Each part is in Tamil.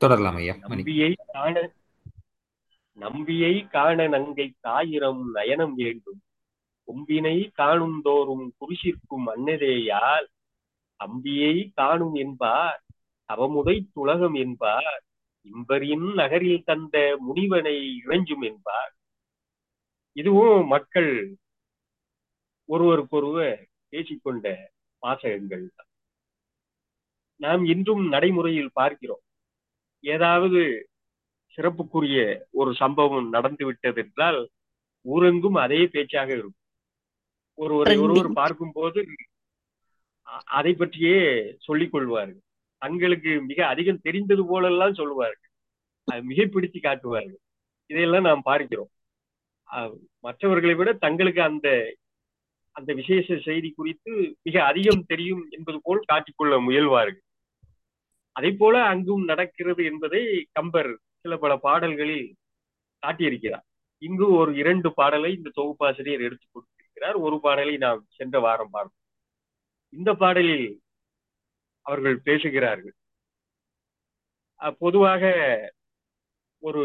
தொடரலாம் ஐயா மணி நம்பியை காண நம்பியை காண நங்கை தாயிரம் நயனம் வேண்டும் கொம்பினை காணும் தோறும் குருசிற்கும் அன்னதேயால் அம்பியை காணும் என்பார் அவமுதை துலகம் என்பார் இம்பரின் நகரில் தந்த முனிவனை இறைஞ்சும் என்பார் இதுவும் மக்கள் ஒருவருக்கொருவர் பேசிக்கொண்ட வாசகங்கள் தான் நாம் இன்றும் நடைமுறையில் பார்க்கிறோம் ஏதாவது சிறப்புக்குரிய ஒரு சம்பவம் நடந்து விட்டது என்றால் ஊரெங்கும் அதே பேச்சாக இருக்கும் ஒருவரை ஒருவர் Trending. பார்க்கும்போது அ- அதை பற்றியே சொல்லிக் கொள்வார்கள் தங்களுக்கு மிக அதிகம் தெரிந்தது போலெல்லாம் சொல்லுவார்கள் அது மிகைப்பிடித்து காட்டுவார்கள் இதையெல்லாம் நாம் பார்க்கிறோம் அஹ் மற்றவர்களை விட தங்களுக்கு அந்த அந்த விசேஷ செய்தி குறித்து மிக அதிகம் தெரியும் என்பது போல் காட்டிக்கொள்ள முயல்வார்கள் அதை போல அங்கும் நடக்கிறது என்பதை கம்பர் சில பல பாடல்களில் காட்டியிருக்கிறார் இங்கு ஒரு இரண்டு பாடலை இந்த தொகுப்பாசிரியர் எடுத்துக் கொடுத்திருக்கிறார் ஒரு பாடலை நாம் சென்ற வாரம் பார்த்தோம் இந்த பாடலில் அவர்கள் பேசுகிறார்கள் அஹ் பொதுவாக ஒரு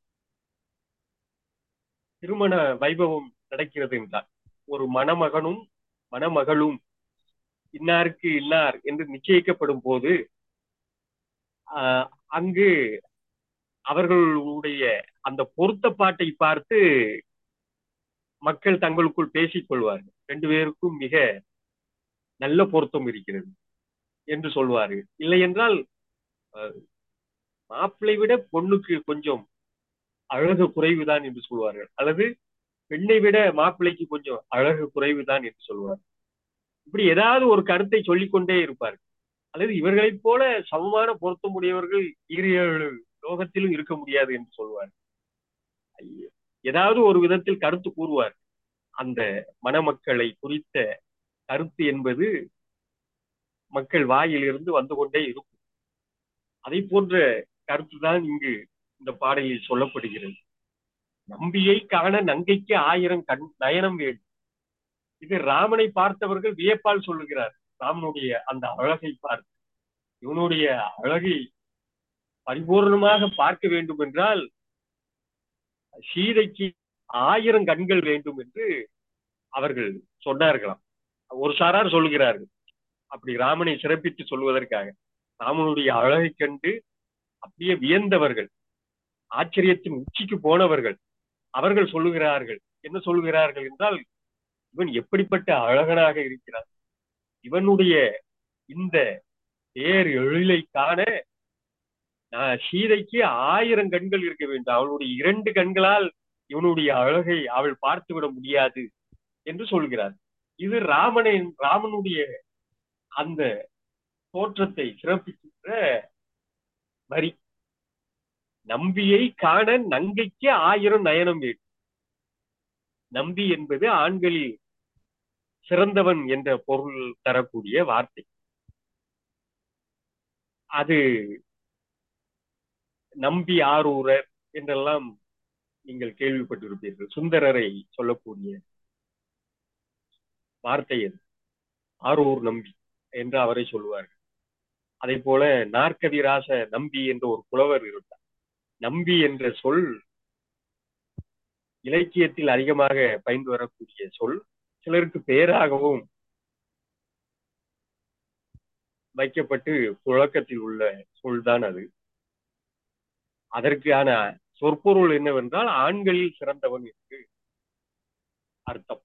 திருமண வைபவம் நடக்கிறது என்றால் ஒரு மணமகனும் மணமகளும் இன்னாருக்கு இன்னார் என்று நிச்சயிக்கப்படும் போது ஆஹ் அங்கு அவர்களுடைய அந்த பொருத்தப்பாட்டை பார்த்து மக்கள் தங்களுக்குள் பேசிக் கொள்வார்கள் ரெண்டு பேருக்கும் மிக நல்ல பொருத்தம் இருக்கிறது என்று சொல்வார்கள் இல்லை என்றால் அஹ், மாப்பிளை விட பொண்ணுக்கு கொஞ்சம் அழகு குறைவுதான் என்று சொல்வார்கள் அல்லது பெண்ணை விட மாப்பிள்ளைக்கு கொஞ்சம் அழகு குறைவுதான் என்று சொல்வார்கள் இப்படி ஏதாவது ஒரு கருத்தை சொல்லிக்கொண்டே இருப்பார்கள் அல்லது இவர்களைப் போல சமமான பொருத்தம் உடையவர்கள் ஈர ஏழு லோகத்திலும் இருக்க முடியாது என்று சொல்வார் ஐயோ. ஏதாவது ஒரு விதத்தில் கருத்து கூறுவார் அந்த மணமக்களை குறித்த கருத்து என்பது மக்கள் வாயிலிருந்து வந்து கொண்டே இருக்கும் அதை போன்ற கருத்துதான் இங்கு இந்த பாடலில் சொல்லப்படுகிறது நம்பியை காண நங்கைக்கு ஆயிரம் கண் நயனம் வேண்டும் இது ராமனை பார்த்தவர்கள் வியப்பால் சொல்லுகிறார் ராமனுடைய அந்த அழகை பார்த்து இவனுடைய அழகை பரிபூர்ணமாக பார்க்க வேண்டும் என்றால் சீதைக்கு ஆயிரம் கண்கள் வேண்டும் என்று அவர்கள் சொன்னார்களாம் ஒரு சாரார் சொல்லுகிறார்கள் அப்படி ராமனை சிறப்பித்து சொல்வதற்காக ராமனுடைய அழகை கண்டு அப்படியே வியந்தவர்கள் ஆச்சரியத்தின் உச்சிக்கு போனவர்கள் அவர்கள் சொல்லுகிறார்கள் என்ன சொல்லுகிறார்கள் என்றால் இவன் எப்படிப்பட்ட அழகனாக இருக்கிறான் இவனுடைய இந்த தேர் எழிலை காண நான் சீதைக்கு ஆயிரம் கண்கள் இருக்க வேண்டும் அவளுடைய இரண்டு கண்களால் இவனுடைய அழகை அவள் பார்த்து விட முடியாது என்று சொல்கிறார் இது ராமனின் ராமனுடைய அந்த தோற்றத்தை சிறப்பிக்கின்ற வரி நம்பியை காண நங்கைக்கு ஆயிரம் நயனம் வேண்டும் நம்பி என்பது ஆண்களில் சிறந்தவன் என்ற பொருள் தரக்கூடிய வார்த்தை அது நம்பி ஆரூரர் என்றெல்லாம் நீங்கள் கேள்விப்பட்டிருப்பீர்கள் சுந்தரரை சொல்லக்கூடிய வார்த்தை அது ஆரூர் நம்பி என்று அவரை சொல்லுவார்கள் அதே போல நாற்கவிராச நம்பி என்ற ஒரு புலவர் இருந்தார் நம்பி என்ற சொல் இலக்கியத்தில் அதிகமாக பயந்து வரக்கூடிய சொல் சிலருக்கு பெயராகவும் வைக்கப்பட்டு புழக்கத்தில் உள்ள சொல்தான் அது அதற்கான சொற்பொருள் என்னவென்றால் ஆண்களில் சிறந்தவன் என்று அர்த்தம்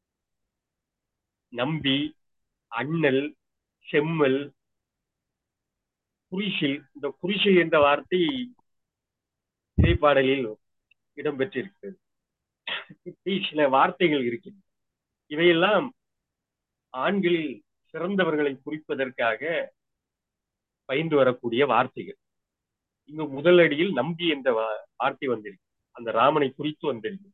நம்பி அண்ணல் செம்மல் குறிசில் இந்த குறிசில் என்ற வார்த்தை இடைப்பாடலில் இடம்பெற்றிருக்கிறது இப்படி சில வார்த்தைகள் இருக்கின்றன இவையெல்லாம் ஆண்களில் சிறந்தவர்களை குறிப்பதற்காக பயின்று வரக்கூடிய வார்த்தைகள் இங்கு முதல் அடியில் நம்பி என்ற வா- வார்த்தை வந்திருக்கு அந்த ராமனை குறித்து வந்திருக்கு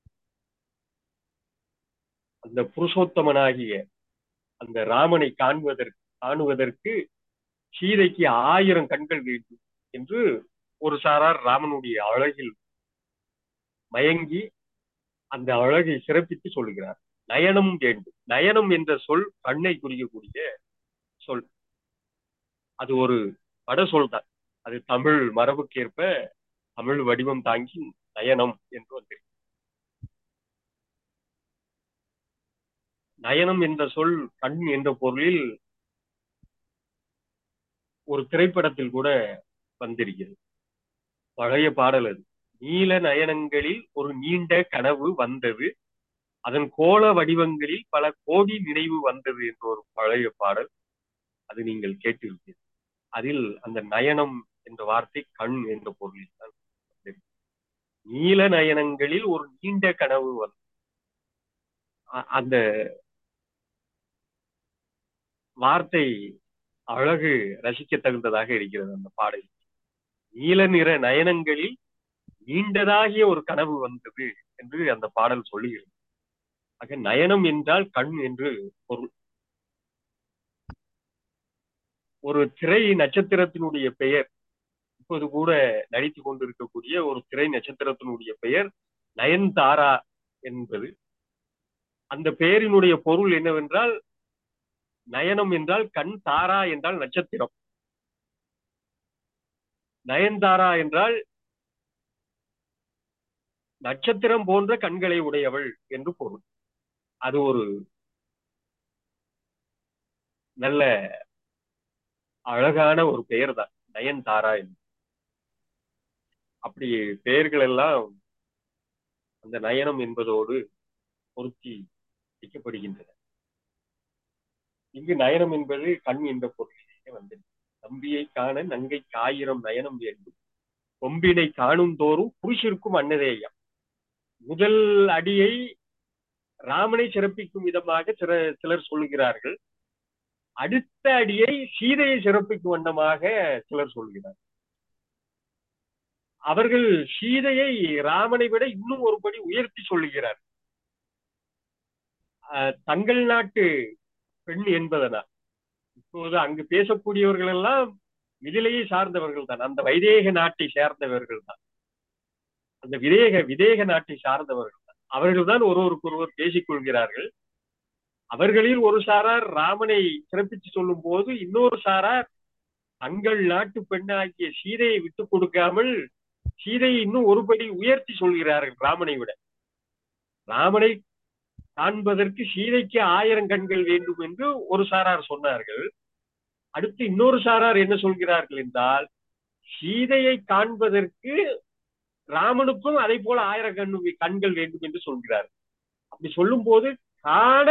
அந்த புருஷோத்தமனாகிய அந்த ராமனை காண்பதற்கு காணுவதற்கு சீதைக்கு ஆயிரம் கண்கள் வேண்டும் என்று ஒரு சாரார் ராமனுடைய அழகில் மயங்கி அந்த அழகை சிறப்பித்து சொல்லுகிறார் நயனம் வேண்டும் நயனம் என்ற சொல் கண்ணை குறிக்கக்கூடிய சொல் அது ஒரு வட சொல் தான் அது தமிழ் மரபுக்கேற்ப தமிழ் வடிவம் தாங்கி நயனம் என்று வந்திருக்கு நயனம் என்ற சொல் கண் என்ற பொருளில் ஒரு திரைப்படத்தில் கூட வந்திருக்கிறது பழைய பாடல் அது நீல நயனங்களில் ஒரு நீண்ட கனவு வந்தது அதன் கோல வடிவங்களில் பல கோடி நினைவு வந்தது என்ற ஒரு பழைய பாடல் அது நீங்கள் கேட்டிருப்பீர்கள் அதில் அந்த நயனம் என்ற வார்த்தை கண் என்ற பொருளில் தான் நீல நயனங்களில் ஒரு நீண்ட கனவு வந்தது அந்த வார்த்தை அழகு ரசிக்க தகுந்ததாக இருக்கிறது அந்த பாடல் நீல நிற நயனங்களில் நீண்டதாகிய ஒரு கனவு வந்தது என்று அந்த பாடல் சொல்லுகிறது ஆக நயனம் என்றால் கண் என்று பொருள் ஒரு திரை நட்சத்திரத்தினுடைய பெயர் இப்போது கூட நடித்து கொண்டிருக்கக்கூடிய ஒரு திரை நட்சத்திரத்தினுடைய பெயர் நயன்தாரா என்பது அந்த பெயரினுடைய பொருள் என்னவென்றால் நயனம் என்றால் கண் தாரா என்றால் நட்சத்திரம் நயன்தாரா என்றால் நட்சத்திரம் போன்ற கண்களை உடையவள் என்று பொருள் அது ஒரு நல்ல அழகான ஒரு பெயர் தான் நயன்தாரா என்று அப்படி பெயர்கள் எல்லாம் அந்த நயனம் என்பதோடு பொருத்தி வைக்கப்படுகின்றன இங்கு நயனம் என்பது கண் என்ற பொருளிலேயே வந்தது தம்பியை காண நங்கைக்கு ஆயிரம் நயனம் வேண்டும் கொம்பினை காணும் தோறும் புருஷிற்கும் அன்னதேயம் முதல் அடியை ராமனை சிறப்பிக்கும் விதமாக சில சிலர் சொல்லுகிறார்கள் அடுத்த அடியை சீதையை சிறப்பிக்கும் வண்ணமாக சிலர் சொல்கிறார் அவர்கள் சீதையை ராமனை விட இன்னும் ஒருபடி உயர்த்தி சொல்லுகிறார் தங்கள் நாட்டு பெண் என்பதனால் இப்போது அங்கு பேசக்கூடியவர்கள் எல்லாம் மிதிலையை சார்ந்தவர்கள் தான் அந்த வைதேக நாட்டை சேர்ந்தவர்கள் தான் அந்த விதேக விதேக நாட்டை சார்ந்தவர்கள் தான் அவர்கள் தான் ஒருவருக்கு ஒருவர் பேசிக் கொள்கிறார்கள் அவர்களில் ஒரு சாரார் ராமனை சிறப்பித்து சொல்லும் போது இன்னொரு சாரார் தங்கள் நாட்டு பெண்ணாகிய சீதையை விட்டுக் கொடுக்காமல் சீதையை இன்னும் ஒருபடி உயர்த்தி சொல்கிறார்கள் ராமனை விட ராமனை காண்பதற்கு சீதைக்கு ஆயிரம் கண்கள் வேண்டும் என்று ஒரு சாரார் சொன்னார்கள் அடுத்து இன்னொரு சாரார் என்ன சொல்கிறார்கள் என்றால் சீதையை காண்பதற்கு ராமனுக்கும் அதை போல ஆயிரம் கண் கண்கள் வேண்டும் என்று சொல்கிறார் அப்படி சொல்லும் போது காண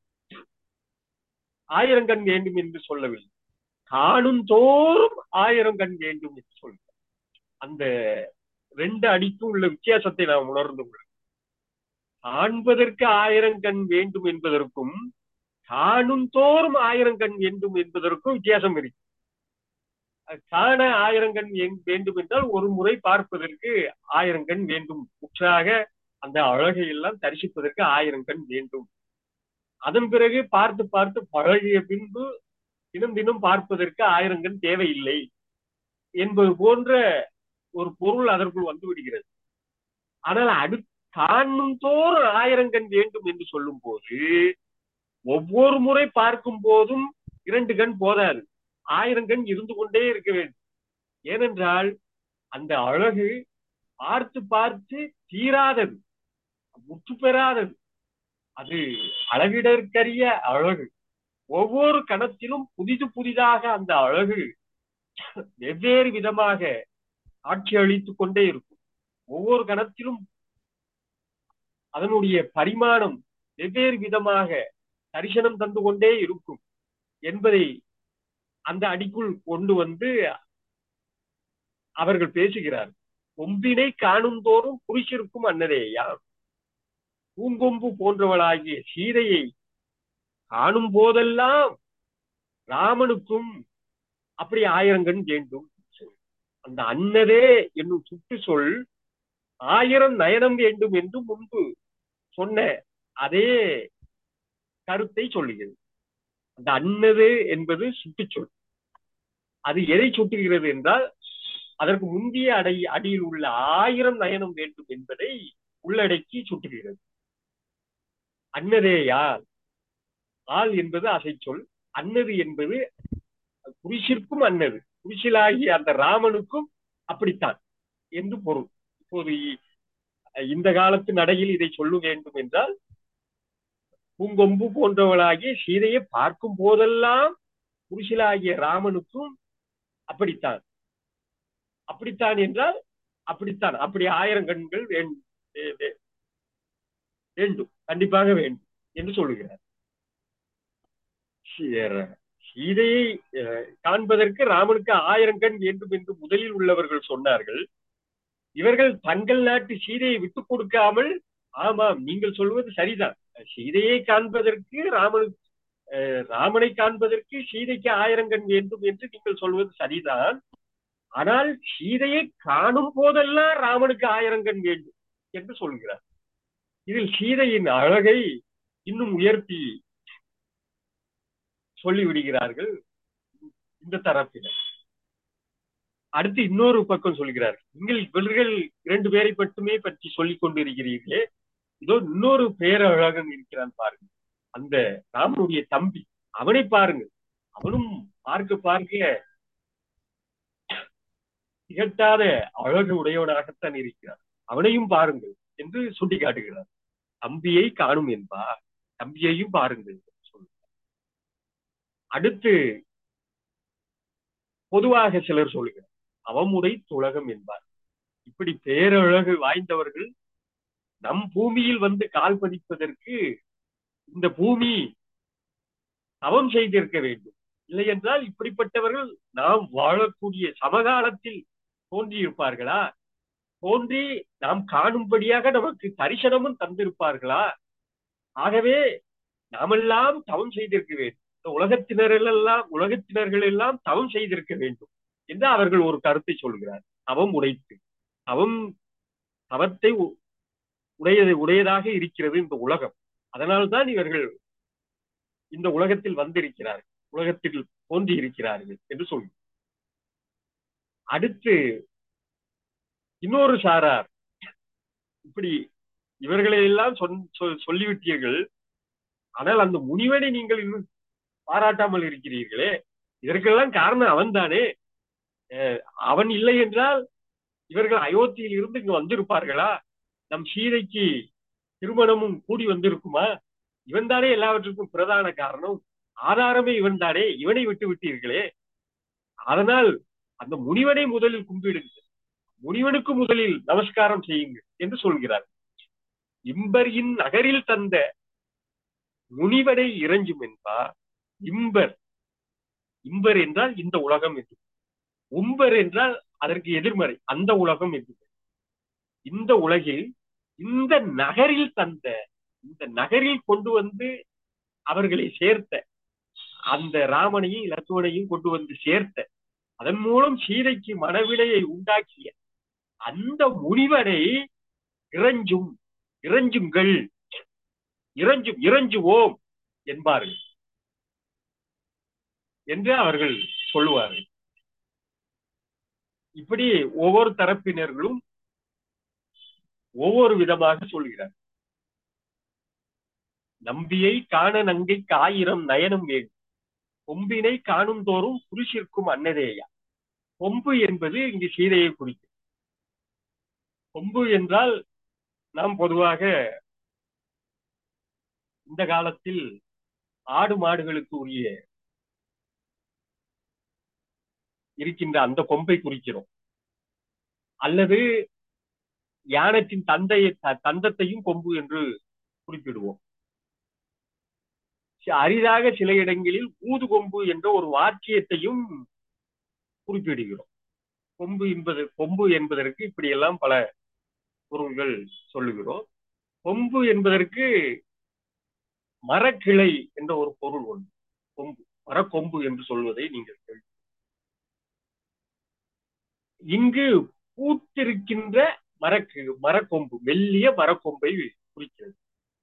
ஆயிரம் கண் வேண்டும் என்று சொல்லவில்லை காணும் தோறும் ஆயிரம் கண் வேண்டும் என்று சொல்கிறார் அந்த ரெண்டு அடிக்கும் உள்ள வித்தியாசத்தை நாம் உணர்ந்து கொள்ள காண்பதற்கு ஆயிரம் கண் வேண்டும் என்பதற்கும் காணும் தோறும் ஆயிரம் கண் வேண்டும் என்பதற்கும் வித்தியாசம் இருக்கு காண ஆயிரம் கண் வேண்டும் என்றால் ஒரு முறை பார்ப்பதற்கு ஆயிரம் கண் வேண்டும் உற்றாக அந்த அழகை எல்லாம் தரிசிப்பதற்கு ஆயிரம் கண் வேண்டும் அதன் பிறகு பார்த்து பார்த்து பழகிய பின்பு தினம் தினம் பார்ப்பதற்கு ஆயிரம் கண் தேவையில்லை என்பது போன்ற ஒரு பொருள் அதற்குள் வந்து விடுகிறது ஆனால் அடு காணும் தோறும் ஆயிரம் கண் வேண்டும் என்று சொல்லும் போது ஒவ்வொரு முறை பார்க்கும் போதும் இரண்டு கண் போதாது ஆயிரம் கண் இருந்து கொண்டே இருக்க வேண்டும் ஏனென்றால் அந்த அழகு பார்த்து பார்த்து தீராதது முற்று பெறாதது அது அளவிடற்கரிய அழகு ஒவ்வொரு கணத்திலும் புதிது புதிதாக அந்த அழகு வெவ்வேறு விதமாக காட்சி அளித்துக் கொண்டே இருக்கும் ஒவ்வொரு கணத்திலும் அதனுடைய பரிமாணம் வெவ்வேறு விதமாக தரிசனம் தந்து கொண்டே இருக்கும் என்பதை அந்த அடிக்குள் கொண்டு வந்து அவர்கள் பேசுகிறார் கொம்பினை காணும் தோறும் குறிச்சிருக்கும் அன்னதேயா பூங்கொம்பு போன்றவளாகிய சீதையை காணும் போதெல்லாம் ராமனுக்கும் அப்படி ஆயிரங்கண் வேண்டும் அந்த அன்னதே என்னும் சுட்டு சொல் ஆயிரம் நயனம் வேண்டும் என்று முன்பு சொன்ன அதே கருத்தை சொல்லுகிறது அந்த அன்னது என்பது சுட்டுச்சொல் அது எதை சுட்டுகிறது என்றால் அதற்கு முந்தைய அடை அடியில் உள்ள ஆயிரம் நயனம் வேண்டும் என்பதை உள்ளடக்கி சுட்டுகிறது அன்னதேயால் ஆள் என்பது அசைச்சொல் அன்னது என்பது குறிச்சிற்கும் அன்னது குடிசிலாகிய அந்த ராமனுக்கும் அப்படித்தான் என்று பொருள் இப்போது இந்த காலத்து நடையில் இதை சொல்ல வேண்டும் என்றால் பூங்கொம்பு போன்றவளாகிய சீதையை பார்க்கும் போதெல்லாம் குடிசிலாகிய ராமனுக்கும் அப்படித்தான் அப்படித்தான் என்றால் அப்படித்தான் அப்படி ஆயிரம் கண்கள் வேண்டும் வேண்டும் கண்டிப்பாக வேண்டும் என்று சொல்லுகிறார் சீதையை காண்பதற்கு ராமனுக்கு ஆயிரம் கண் வேண்டும் என்று முதலில் உள்ளவர்கள் சொன்னார்கள் இவர்கள் தங்கள் நாட்டு சீதையை விட்டுக் கொடுக்காமல் ஆமாம் நீங்கள் சொல்வது சரிதான் சீதையை காண்பதற்கு ராமனுக்கு ராமனை காண்பதற்கு சீதைக்கு ஆயிரம் கண் வேண்டும் என்று நீங்கள் சொல்வது சரிதான் ஆனால் சீதையை காணும் போதெல்லாம் ராமனுக்கு ஆயிரம் கண் வேண்டும் என்று சொல்கிறார் இதில் சீதையின் அழகை இன்னும் உயர்த்தி சொல்லிவிடுகிறார்கள் இந்த தரப்பினர் அடுத்து இன்னொரு பக்கம் சொல்கிறார் நீங்கள் இவர்கள் இரண்டு பேரை மட்டுமே பற்றி சொல்லிக் கொண்டிருக்கிறீர்களே இதோ இன்னொரு பேரழகன் இருக்கிறான் பாருங்க அந்த ராமனுடைய தம்பி அவனை பாருங்கள் அவனும் பார்க்க பார்க்க திகட்டாத அழகு உடையவனாகத்தான் இருக்கிறான் அவனையும் பாருங்கள் என்று சுட்டி காட்டுகிறார் தம்பியை காணும் என்பார் தம்பியையும் பாருங்கள் சொல்லுகிறார் அடுத்து பொதுவாக சிலர் சொல்லுகிறார் அவமுடை துலகம் என்பார் இப்படி பேரழகு வாய்ந்தவர்கள் நம் பூமியில் வந்து கால் பதிப்பதற்கு இந்த பூமி தவம் செய்திருக்க வேண்டும் இல்லை என்றால் இப்படிப்பட்டவர்கள் நாம் வாழக்கூடிய சமகாலத்தில் தோன்றியிருப்பார்களா தோன்றி நாம் காணும்படியாக நமக்கு தரிசனமும் தந்திருப்பார்களா ஆகவே நாமெல்லாம் தவம் செய்திருக்க வேண்டும் இந்த உலகத்தினரெல்லாம் உலகத்தினர்கள் எல்லாம் தவம் செய்திருக்க வேண்டும் என்று அவர்கள் ஒரு கருத்தை சொல்கிறார் தவம் உடைத்து தவம் தவத்தை உடையது உடையதாக இருக்கிறது இந்த உலகம் அதனால்தான் இவர்கள் இந்த உலகத்தில் வந்திருக்கிறார்கள் உலகத்தில் தோன்றி இருக்கிறார்கள் என்று சொல்லி அடுத்து இன்னொரு சாரார் இப்படி இவர்களை எல்லாம் சொல்லிவிட்டீர்கள் ஆனால் அந்த முனிவனை நீங்கள் இன்னும் பாராட்டாமல் இருக்கிறீர்களே இதற்கெல்லாம் காரணம் அவன் தானே அவன் இல்லை என்றால் இவர்கள் அயோத்தியில் இருந்து இங்கு வந்திருப்பார்களா நம் சீதைக்கு திருமணமும் கூடி வந்திருக்குமா இவன் தானே எல்லாவற்றுக்கும் பிரதான காரணம் ஆதாரமே இவன் தானே இவனை விட்டு விட்டீர்களே அதனால் அந்த முனிவனை முதலில் கும்பிடுங்கள் முனிவனுக்கு முதலில் நமஸ்காரம் செய்யுங்கள் என்று சொல்கிறார் இம்பர் இன் நகரில் தந்த முனிவனை இறைஞ்சும் என்பார் இம்பர் இம்பர் என்றால் இந்த உலகம் என்று உம்பர் என்றால் அதற்கு எதிர்மறை அந்த உலகம் என்று இந்த உலகில் இந்த நகரில் தந்த இந்த நகரில் கொண்டு வந்து அவர்களை சேர்த்த அந்த ராமனையும் இலக்குவனையும் கொண்டு வந்து சேர்த்த அதன் மூலம் சீதைக்கு மனவிடையை உண்டாக்கிய அந்த முனிவனை இறஞ்சும் இறஞ்சுங்கள் இறஞ்சும் இறஞ்சுவோம் என்பார்கள் என்று அவர்கள் சொல்லுவார்கள் இப்படி ஒவ்வொரு தரப்பினர்களும் ஒவ்வொரு விதமாக சொல்கிறார் நம்பியை காண நங்கைக்கு ஆயிரம் நயனம் வேண்டும் கொம்பினை காணும் தோறும் புருஷிற்கும் அன்னதேயா கொம்பு என்பது இங்கு சீதையை குறிக்கும் கொம்பு என்றால் நாம் பொதுவாக இந்த காலத்தில் ஆடு மாடுகளுக்கு உரிய இருக்கின்ற அந்த கொம்பை குறிக்கிறோம் அல்லது யானத்தின் தந்தையை தந்தத்தையும் கொம்பு என்று குறிப்பிடுவோம் அரிதாக சில இடங்களில் ஊது கொம்பு என்ற ஒரு வாக்கியத்தையும் குறிப்பிடுகிறோம் கொம்பு என்பது கொம்பு என்பதற்கு இப்படியெல்லாம் பல பொருள்கள் சொல்லுகிறோம் கொம்பு என்பதற்கு மரக்கிளை என்ற ஒரு பொருள் உண்டு கொம்பு மரக்கொம்பு என்று சொல்வதை நீங்கள் கேள்வி இங்கு பூத்திருக்கின்ற மரக்கு மரக்கொம்பு மெல்லிய மரக்கொம்பை குறிக்கிறது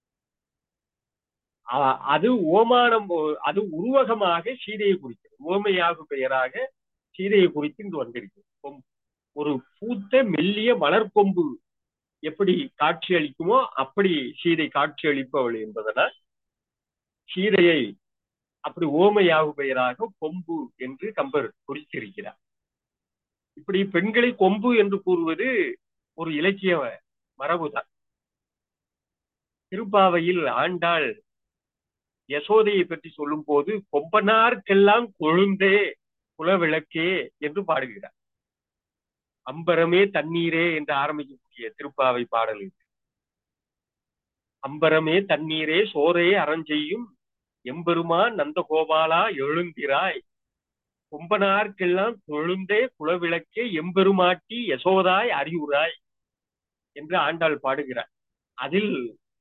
அது ஓமானம் அது உருவகமாக சீதையை குறிக்கிறது ஓமையாக பெயராக சீதையை குறித்து இங்கு வந்திருக்கிறது ஒரு பூத்த மெல்லிய மலர்கொம்பு எப்படி காட்சி அளிக்குமோ அப்படி சீதை காட்சி அளிப்பவள் என்பதனால் சீதையை அப்படி ஓமையாக பெயராக கொம்பு என்று கம்பர் குறித்திருக்கிறார் இப்படி பெண்களை கொம்பு என்று கூறுவது ஒரு இலக்கிய மரபுதான் திருப்பாவையில் ஆண்டாள் யசோதையை பற்றி சொல்லும் போது கொம்பனார்க்கெல்லாம் கொழுந்தே குலவிளக்கே என்று பாடுகிறார் அம்பரமே தண்ணீரே என்று ஆரம்பிக்கக்கூடிய திருப்பாவை பாடல் இது அம்பரமே தண்ணீரே சோரே அறஞ்செய்யும் எம்பெருமான் நந்தகோபாலா எழுந்திராய் கொம்பனார்க்கெல்லாம் கொழுந்தே குலவிளக்கே எம்பெருமாட்டி யசோதாய் அறிவுராய் என்று ஆண்டாள் பாடுகிறார் அதில்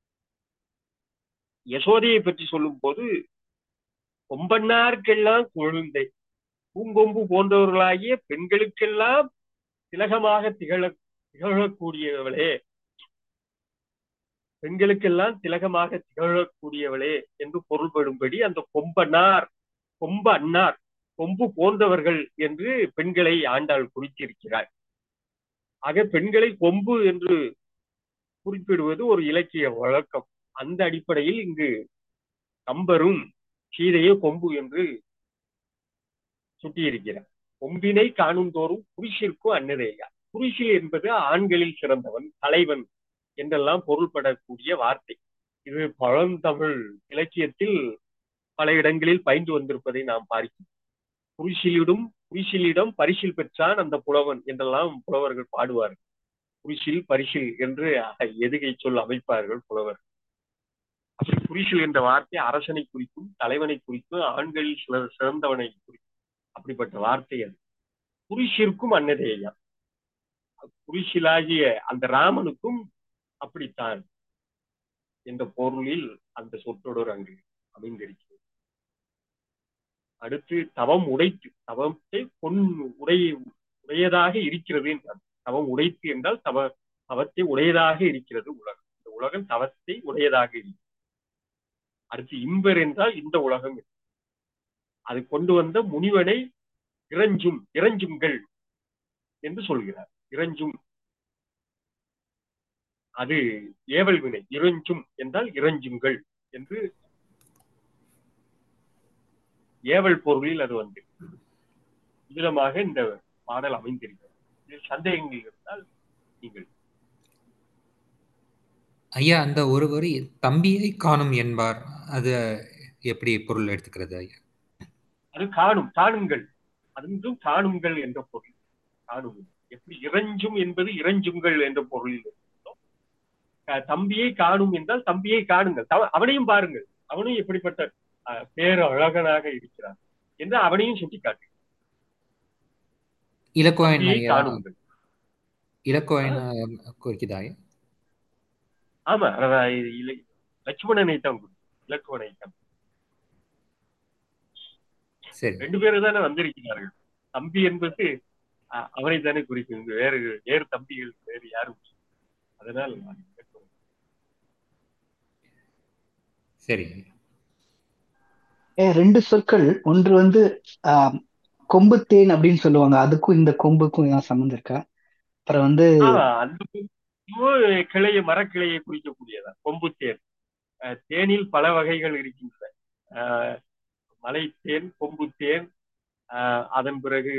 யசோதையை பற்றி சொல்லும் போது கொம்பன்னார்க்கெல்லாம் கொழுந்தை பூங்கொம்பு போன்றவர்களாகிய பெண்களுக்கெல்லாம் திலகமாக திகழ திகழக்கூடியவளே பெண்களுக்கெல்லாம் திலகமாக திகழக்கூடியவளே என்று பொருள்படும்படி அந்த கொம்பனார் கொம்ப அன்னார் கொம்பு போன்றவர்கள் என்று பெண்களை ஆண்டாள் குறித்திருக்கிறார் ஆக பெண்களை கொம்பு என்று குறிப்பிடுவது ஒரு இலக்கிய வழக்கம் அந்த அடிப்படையில் இங்கு கம்பரும் சீதையே கொம்பு என்று சுட்டியிருக்கிறார் கொம்பினை காணும் தோறும் புரிஷிற்கும் அன்னதேயா புரிஷில் என்பது ஆண்களில் சிறந்தவன் தலைவன் என்றெல்லாம் பொருள்படக்கூடிய வார்த்தை இது பழந்தமிழ் இலக்கியத்தில் பல இடங்களில் பயின்று வந்திருப்பதை நாம் பார்க்கிறோம் புரிசிலிடும் புரிசிலிடம் பரிசில் பெற்றான் அந்த புலவன் என்றெல்லாம் புலவர்கள் பாடுவார்கள் புரிசில் பரிசில் என்று எதுகை சொல் அமைப்பார்கள் புலவர் அப்படி புரிசில் என்ற வார்த்தை அரசனை குறிக்கும் தலைவனை குறிக்கும் ஆண்களில் சிலர் சிறந்தவனை குறிக்கும் அப்படிப்பட்ட வார்த்தை அது புரிசிற்கும் அன்னதேயா புரிசிலாகிய அந்த ராமனுக்கும் அப்படித்தான் என்ற பொருளில் அந்த சொற்றொடர் அங்கு அமைந்திருக்கிறது அடுத்து தவம் உடைத்து தவத்தை பொன் உடைய உடையதாக இருக்கிறது என்றார் தவம் உடைத்து என்றால் தவ தவத்தை உடையதாக இருக்கிறது உலகம் இந்த உலகம் தவத்தை உடையதாக இருக்கிறது அடுத்து இன்பர் என்றால் இந்த உலகம் அது கொண்டு வந்த முனிவனை இறஞ்சும் இறஞ்சுங்கள் என்று சொல்கிறார் இறஞ்சும் அது ஏவல் வினை இறஞ்சும் என்றால் இறஞ்சுங்கள் என்று ஏவல் பொருளில் அது வந்து விதமாக இந்த பாடல் அமைந்திருக்கிறது இதில் சந்தேகங்கள் இருந்தால் நீங்கள் ஐயா அந்த ஒரு வரி தம்பியை காணும் என்பார் அது எப்படி பொருள் எடுத்துக்கிறது ஐயா அது காணும் காணுங்கள் அதுவும் காணுங்கள் என்ற பொருள் காணும் எப்படி இறஞ்சும் என்பது இறஞ்சுங்கள் என்ற பொருளில் தம்பியை காணும் என்றால் தம்பியை காணுங்கள் அவனையும் பாருங்கள் அவனும் எப்படிப்பட்ட பேர் அழகனாக இருக்கிறான் என்று அவனையும் சுட்டிக்காட்டு இலக்குவன் இலக்குவன் குறிக்குதா ஆமா லட்சுமணனை தான் இலக்குவனை தான் சரி ரெண்டு பேரும் தானே வந்திருக்கிறார்கள் தம்பி என்பது அவனை தானே குறிக்கும் வேறு வேறு தம்பிகள் வேறு யாரும் அதனால் சரி ரெண்டு சொற்கள் ஒன்று வந்து கொம்பு தேன் அப்படின்னு சொல்லுவாங்க அதுக்கும் இந்த கொம்புக்கும் ஏதாவது சம்மந்தம் இருக்கா அப்புறம் வந்து அந்த கிளைய மரக்கிளையை குறிக்கக்கூடியதா கொம்பு தேன் தேனில் பல வகைகள் இருக்கின்றன மலை தேன் கொம்பு தேன் அதன் பிறகு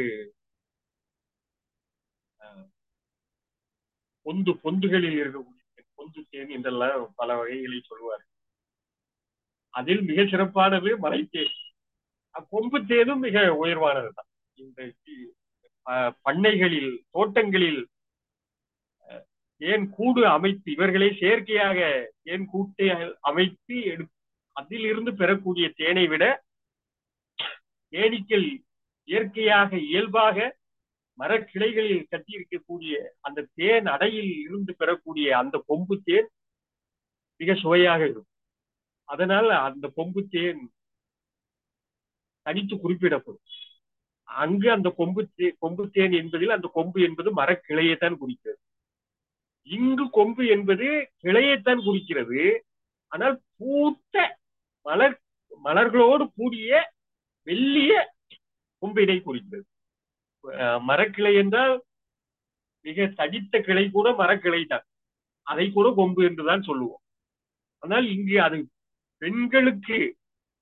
பொந்து பொந்துகளில் இருக்கக்கூடிய பொந்து தேன் என்றெல்லாம் பல வகைகளை சொல்லுவார் அதில் மிக சிறப்பானது மலை தேன் கொம்பு தேனும் மிக உயர்வானது தான் இந்த பண்ணைகளில் தோட்டங்களில் தேன் கூடு அமைத்து இவர்களே செயற்கையாக தேன் கூட்டை அமைத்து எடு அதில் இருந்து பெறக்கூடிய தேனை விட தேனீக்கள் இயற்கையாக இயல்பாக மரக்கிளைகளில் கட்டி இருக்கக்கூடிய அந்த தேன் அடையில் இருந்து பெறக்கூடிய அந்த கொம்பு தேன் மிக சுவையாக இருக்கும் அதனால் அந்த கொம்பு தேன் தனித்து குறிப்பிடப்படும் அங்கு அந்த கொம்பு தே கொம்பு தேன் என்பதில் அந்த கொம்பு என்பது மரக்கிளையைத்தான் குறிக்கிறது இங்கு கொம்பு என்பது கிளையைத்தான் குறிக்கிறது ஆனால் பூத்த மலர் மலர்களோடு கூடிய மெல்லிய கொம்பினை குறிக்கிறது மரக்கிளை என்றால் மிக தடித்த கிளை கூட மரக்கிளை தான் அதை கூட கொம்பு என்றுதான் சொல்லுவோம் ஆனால் இங்கு அது பெண்களுக்கு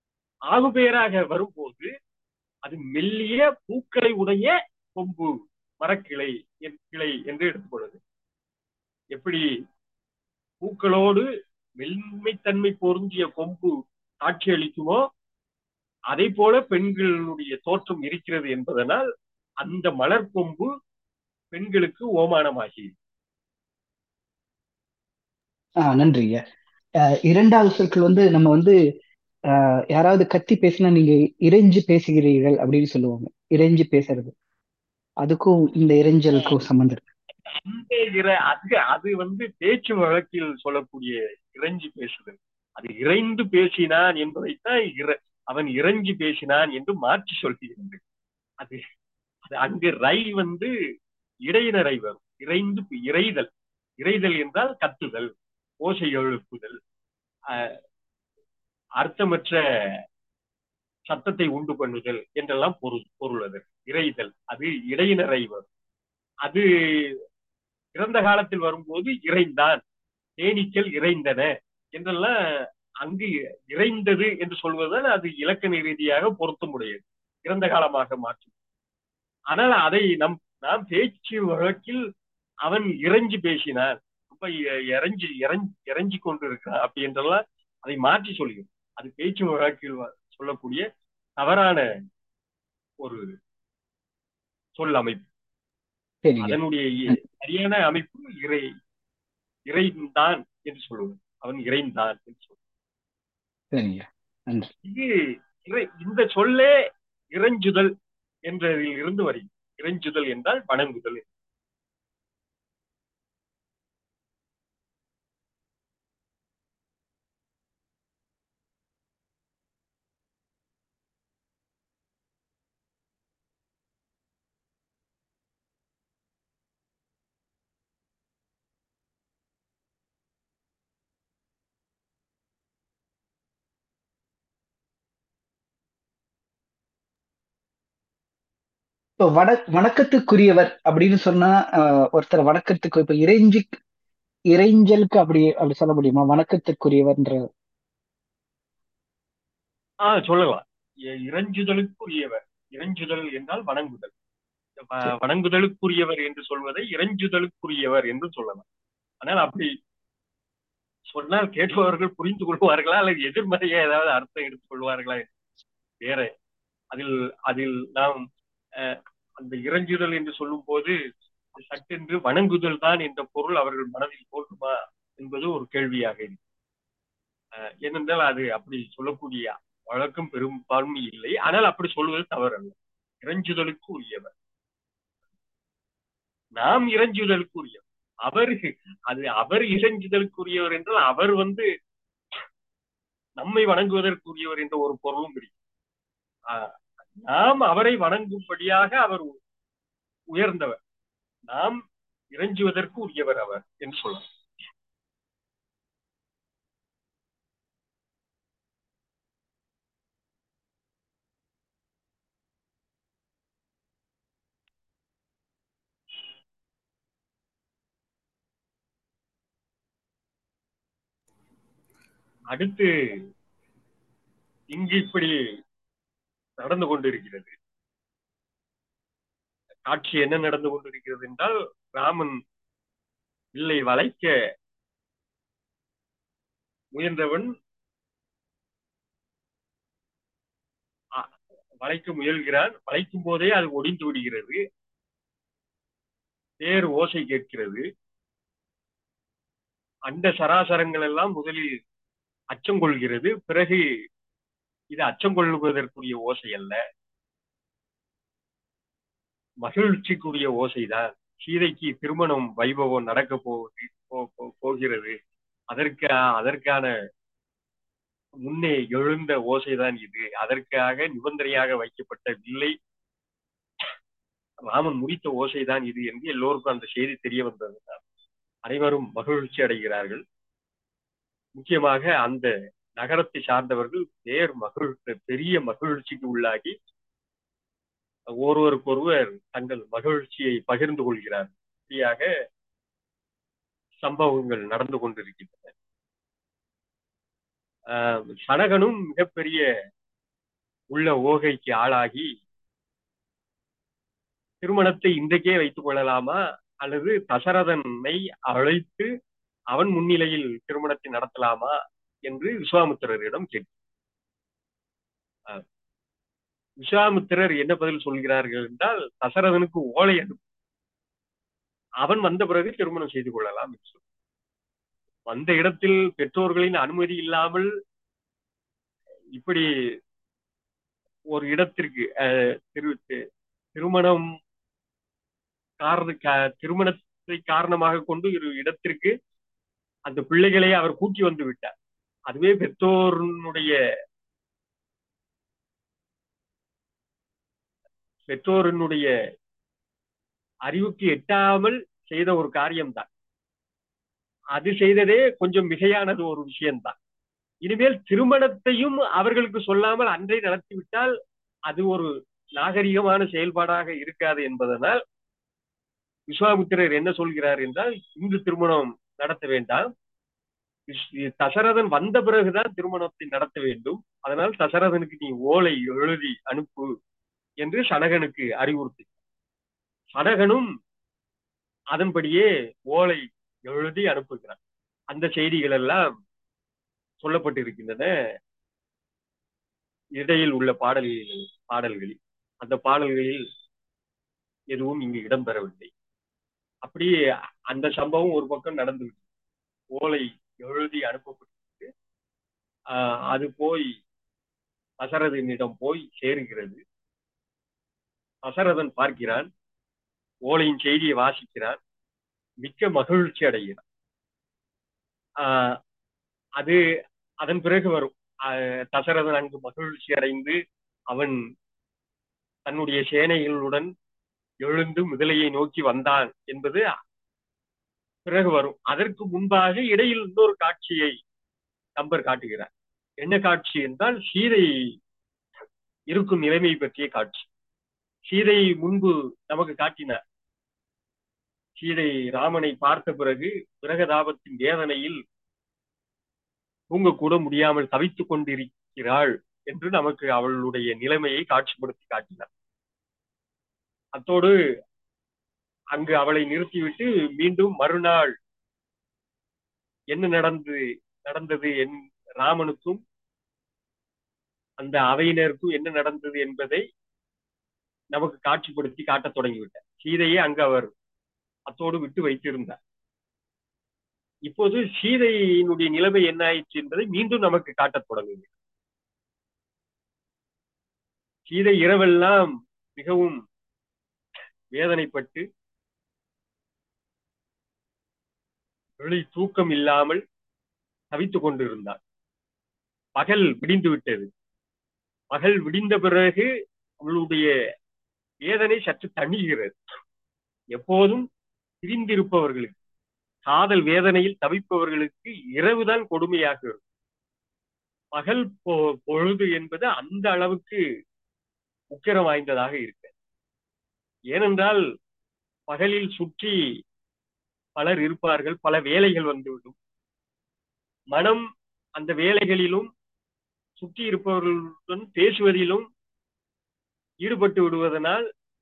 ஆகுபெயராக வரும்போது அது மெல்லிய பூக்களை உடைய கொம்பு மரக்கிளை கிளை என்று எடுத்துக்கொள்வது எப்படி பூக்களோடு மென்மைத்தன்மை பொருந்திய கொம்பு காட்சியளிக்குமோ அதை போல பெண்களுடைய தோற்றம் இருக்கிறது என்பதனால் அந்த மலர் கொம்பு பெண்களுக்கு ஓமானமாகி ஆஹ் நன்றிங்க இரண்டாவது சொற்கள் வந்து நம்ம வந்து யாராவது கத்தி பேசினா நீங்க இறைஞ்சு பேசுகிறீர்கள் அப்படின்னு சொல்லுவாங்க இறைஞ்சு பேசுறது அதுக்கும் இந்த இறைஞ்சலுக்கும் சம்பந்தம் இருக்கு அந்த இற அது அது வந்து பேச்சு வழக்கில் சொல்லக்கூடிய இறைஞ்சி பேசுதல் அது இறைந்து பேசினான் என்பதைத்தான் இற அவன் இறைஞ்சி பேசினான் என்று மாற்றி சொல்கிறது அது அது அங்கு ரை வந்து இடையினரை வரும் இறைந்து இறைதல் இறைதல் என்றால் கத்துதல் ஓசை எழுப்புதல் அர்த்தமற்ற சத்தத்தை உண்டு பண்ணுதல் என்றெல்லாம் பொருள் பொருள் அது இறைதல் அது இடையினரை வரும் அது இறந்த காலத்தில் வரும்போது இறைந்தான் தேனீக்கள் இறைந்தன என்றெல்லாம் அங்கு இறைந்தது என்று சொல்வதால் அது இலக்கண ரீதியாக பொருத்தமுடையது இறந்த காலமாக மாற்றும் ஆனால் அதை நம் நாம் பேச்சு வழக்கில் அவன் இறைஞ்சி பேசினான் ரொம்ப இறைஞ்சி இறைஞ்சி இறைஞ்சி கொண்டு இருக்கிறான் அப்படி என்றெல்லாம் அதை மாற்றி சொல்கிறோம் அது பேச்சு வழக்கில் சொல்லக்கூடிய தவறான ஒரு சொல் அமைப்பு அதனுடைய சரியான அமைப்பு இறை இறைந்தான் என்று சொல்லுவது அவன் இறைந்தான் என்று சொல்லுவது இது இறை இந்த சொல்லே இறைஞ்சுதல் என்றதில் இருந்து வருகிறது இறைஞ்சுதல் என்றால் வணங்குதல் இப்போ வட வணக்கத்துக்குரியவர் அப்படின்னு சொன்னா ஒருத்தர் வணக்கத்துக்கு இப்ப இறைஞ்சி இறைஞ்சலுக்கு அப்படி அப்படி சொல்ல முடியுமா வணக்கத்துக்குரியவர்ன்ற ஆஹ் சொல்லலாம் இறைஞ்சுதலுக்குரியவர் இறைஞ்சுதல் என்றால் வணங்குதல் வணங்குதலுக்குரியவர் என்று சொல்வதை இறைஞ்சுதலுக்குரியவர் என்று சொல்லலாம் ஆனால் அப்படி சொன்னால் கேட்பவர்கள் புரிந்து கொள்வார்களா அல்லது எதிர்மறையா ஏதாவது அர்த்தம் எடுத்துக் கொள்வார்களா வேற அதில் அதில் நாம் அந்த இறைஞ்சுதல் என்று சொல்லும் போது சட்டென்று வணங்குதல் தான் என்ற பொருள் அவர்கள் மனதில் தோன்றுமா என்பது ஒரு கேள்வியாக இருக்கு ஏனென்றால் அது அப்படி சொல்லக்கூடிய வழக்கம் பெரும்பான்மை இல்லை ஆனால் அப்படி சொல்வது தவறல்ல இறைஞ்சுதலுக்கு உரியவர் நாம் இறைஞ்சுதலுக்கு உரியவர் அவர் அது அவர் இறைஞ்சுதலுக்குரியவர் என்றால் அவர் வந்து நம்மை வணங்குவதற்குரியவர் என்ற ஒரு பொருளும் இருக்கு நாம் அவரை வணங்கும்படியாக அவர் உயர்ந்தவர் நாம் இறைஞ்சுவதற்கு உரியவர் அவர் என்று சொல்லலாம் அடுத்து இங்கு இப்படி நடந்து கொண்டிருக்கிறது காட்சி என்ன நடந்து கொண்டிருக்கிறது என்றால் ராமன் வில்லை வளைக்க முயன்றவன் வளைக்க முயல்கிறான் வளைக்கும் போதே அது ஒடிந்து விடுகிறது தேர் ஓசை கேட்கிறது அண்ட சராசரங்கள் எல்லாம் முதலில் அச்சம் கொள்கிறது பிறகு இது அச்சம் கொள்வதற்குரிய ஓசை அல்ல மகிழ்ச்சிக்குரிய ஓசைதான் சீதைக்கு திருமணம் வைபவம் நடக்க போகுது போகிறது அதற்கு அதற்கான முன்னே எழுந்த ஓசைதான் இது அதற்காக நிபந்தனையாக வைக்கப்பட்ட வில்லை ராமன் முடித்த ஓசைதான் இது என்று எல்லோருக்கும் அந்த செய்தி தெரிய வந்ததுதான் அனைவரும் மகிழ்ச்சி அடைகிறார்கள் முக்கியமாக அந்த நகரத்தை சார்ந்தவர்கள் பேர் மகிழ் பெரிய மகிழ்ச்சிக்கு உள்ளாகி ஒருவருக்கொருவர் தங்கள் மகிழ்ச்சியை பகிர்ந்து கொள்கிறார் இப்படியாக சம்பவங்கள் நடந்து கொண்டிருக்கின்றன சனகனும் மிகப்பெரிய உள்ள ஓகைக்கு ஆளாகி திருமணத்தை இன்றைக்கே வைத்துக் கொள்ளலாமா அல்லது தசரதனை அழைத்து அவன் முன்னிலையில் திருமணத்தை நடத்தலாமா என்று விஸ்வாமித்திரரிடம் கேட்டு விஸ்வாமித்திரர் என்ன பதில் சொல்கிறார்கள் என்றால் தசரதனுக்கு ஓலை அனுப்பு அவன் வந்த பிறகு திருமணம் செய்து கொள்ளலாம் என்று சொல்லி வந்த இடத்தில் பெற்றோர்களின் அனுமதி இல்லாமல் இப்படி ஒரு இடத்திற்கு திரு திருமணம் காரண திருமணத்தை காரணமாக கொண்டு ஒரு இடத்திற்கு அந்த பிள்ளைகளை அவர் கூட்டி வந்து விட்டார் அதுவே பெற்றோருடைய பெற்றோரினுடைய அறிவுக்கு எட்டாமல் செய்த ஒரு காரியம்தான் அது செய்ததே கொஞ்சம் மிகையானது ஒரு விஷயம்தான் இனிமேல் திருமணத்தையும் அவர்களுக்கு சொல்லாமல் அன்றை நடத்திவிட்டால் அது ஒரு நாகரிகமான செயல்பாடாக இருக்காது என்பதனால் விஸ்வாமித்திரர் என்ன சொல்கிறார் என்றால் இன்று திருமணம் நடத்த வேண்டாம் தசரதன் வந்த பிறகுதான் திருமணத்தை நடத்த வேண்டும் அதனால் தசரதனுக்கு நீ ஓலை எழுதி அனுப்பு என்று சனகனுக்கு அறிவுறுத்தி சனகனும் அதன்படியே ஓலை எழுதி அனுப்புகிறார் அந்த செய்திகள் எல்லாம் சொல்லப்பட்டிருக்கின்றன இடையில் உள்ள பாடல்களில் பாடல்களில் அந்த பாடல்களில் எதுவும் இங்கு இடம்பெறவில்லை அப்படியே அந்த சம்பவம் ஒரு பக்கம் நடந்துருக்கு ஓலை எழுதி அனுப்பப்பட்டிருக்கு அது போய் தசரதனிடம் போய் சேருகிறது தசரதன் பார்க்கிறான் ஓலையின் செய்தியை வாசிக்கிறான் மிக்க மகிழ்ச்சி அடைகிறான் அது அதன் பிறகு வரும் தசரதன் அங்கு மகிழ்ச்சி அடைந்து அவன் தன்னுடைய சேனைகளுடன் எழுந்து முதலையை நோக்கி வந்தான் என்பது பிறகு வரும் அதற்கு முன்பாக இடையில் இன்னொரு காட்சியை கம்பர் காட்டுகிறார் என்ன காட்சி என்றால் சீதை இருக்கும் நிலைமை பற்றிய காட்சி சீதை முன்பு நமக்கு காட்டினார் சீதை ராமனை பார்த்த பிறகு பிரகதாபத்தின் வேதனையில் தூங்கக்கூட முடியாமல் தவித்துக் கொண்டிருக்கிறாள் என்று நமக்கு அவளுடைய நிலைமையை காட்சிப்படுத்தி காட்டினார் அத்தோடு அங்கு அவளை நிறுத்திவிட்டு மீண்டும் மறுநாள் என்ன நடந்து நடந்தது என் ராமனுக்கும் அந்த அவையினருக்கும் என்ன நடந்தது என்பதை நமக்கு காட்சிப்படுத்தி காட்டத் தொடங்கிவிட்டார் சீதையை அங்கு அவர் அத்தோடு விட்டு வைத்திருந்தார் இப்போது சீதையினுடைய நிலைமை என்ன ஆயிற்று என்பதை மீண்டும் நமக்கு காட்டத் தொடங்குகிறது சீதை இரவெல்லாம் மிகவும் வேதனைப்பட்டு வெளி தூக்கம் இல்லாமல் தவித்துக் கொண்டிருந்தார் பகல் விடிந்து விட்டது பகல் விடிந்த பிறகு அவளுடைய வேதனை சற்று தணிகிறது எப்போதும் பிரிந்திருப்பவர்களுக்கு காதல் வேதனையில் தவிப்பவர்களுக்கு இரவுதான் கொடுமையாக இருக்கும் பகல் பொழுது என்பது அந்த அளவுக்கு உக்கிரம் வாய்ந்ததாக இருக்கு ஏனென்றால் பகலில் சுற்றி பலர் இருப்பார்கள் பல வேலைகள் வந்துவிடும் மனம் அந்த வேலைகளிலும் சுற்றி இருப்பவர்களுடன் பேசுவதிலும் ஈடுபட்டு விடுவதனால்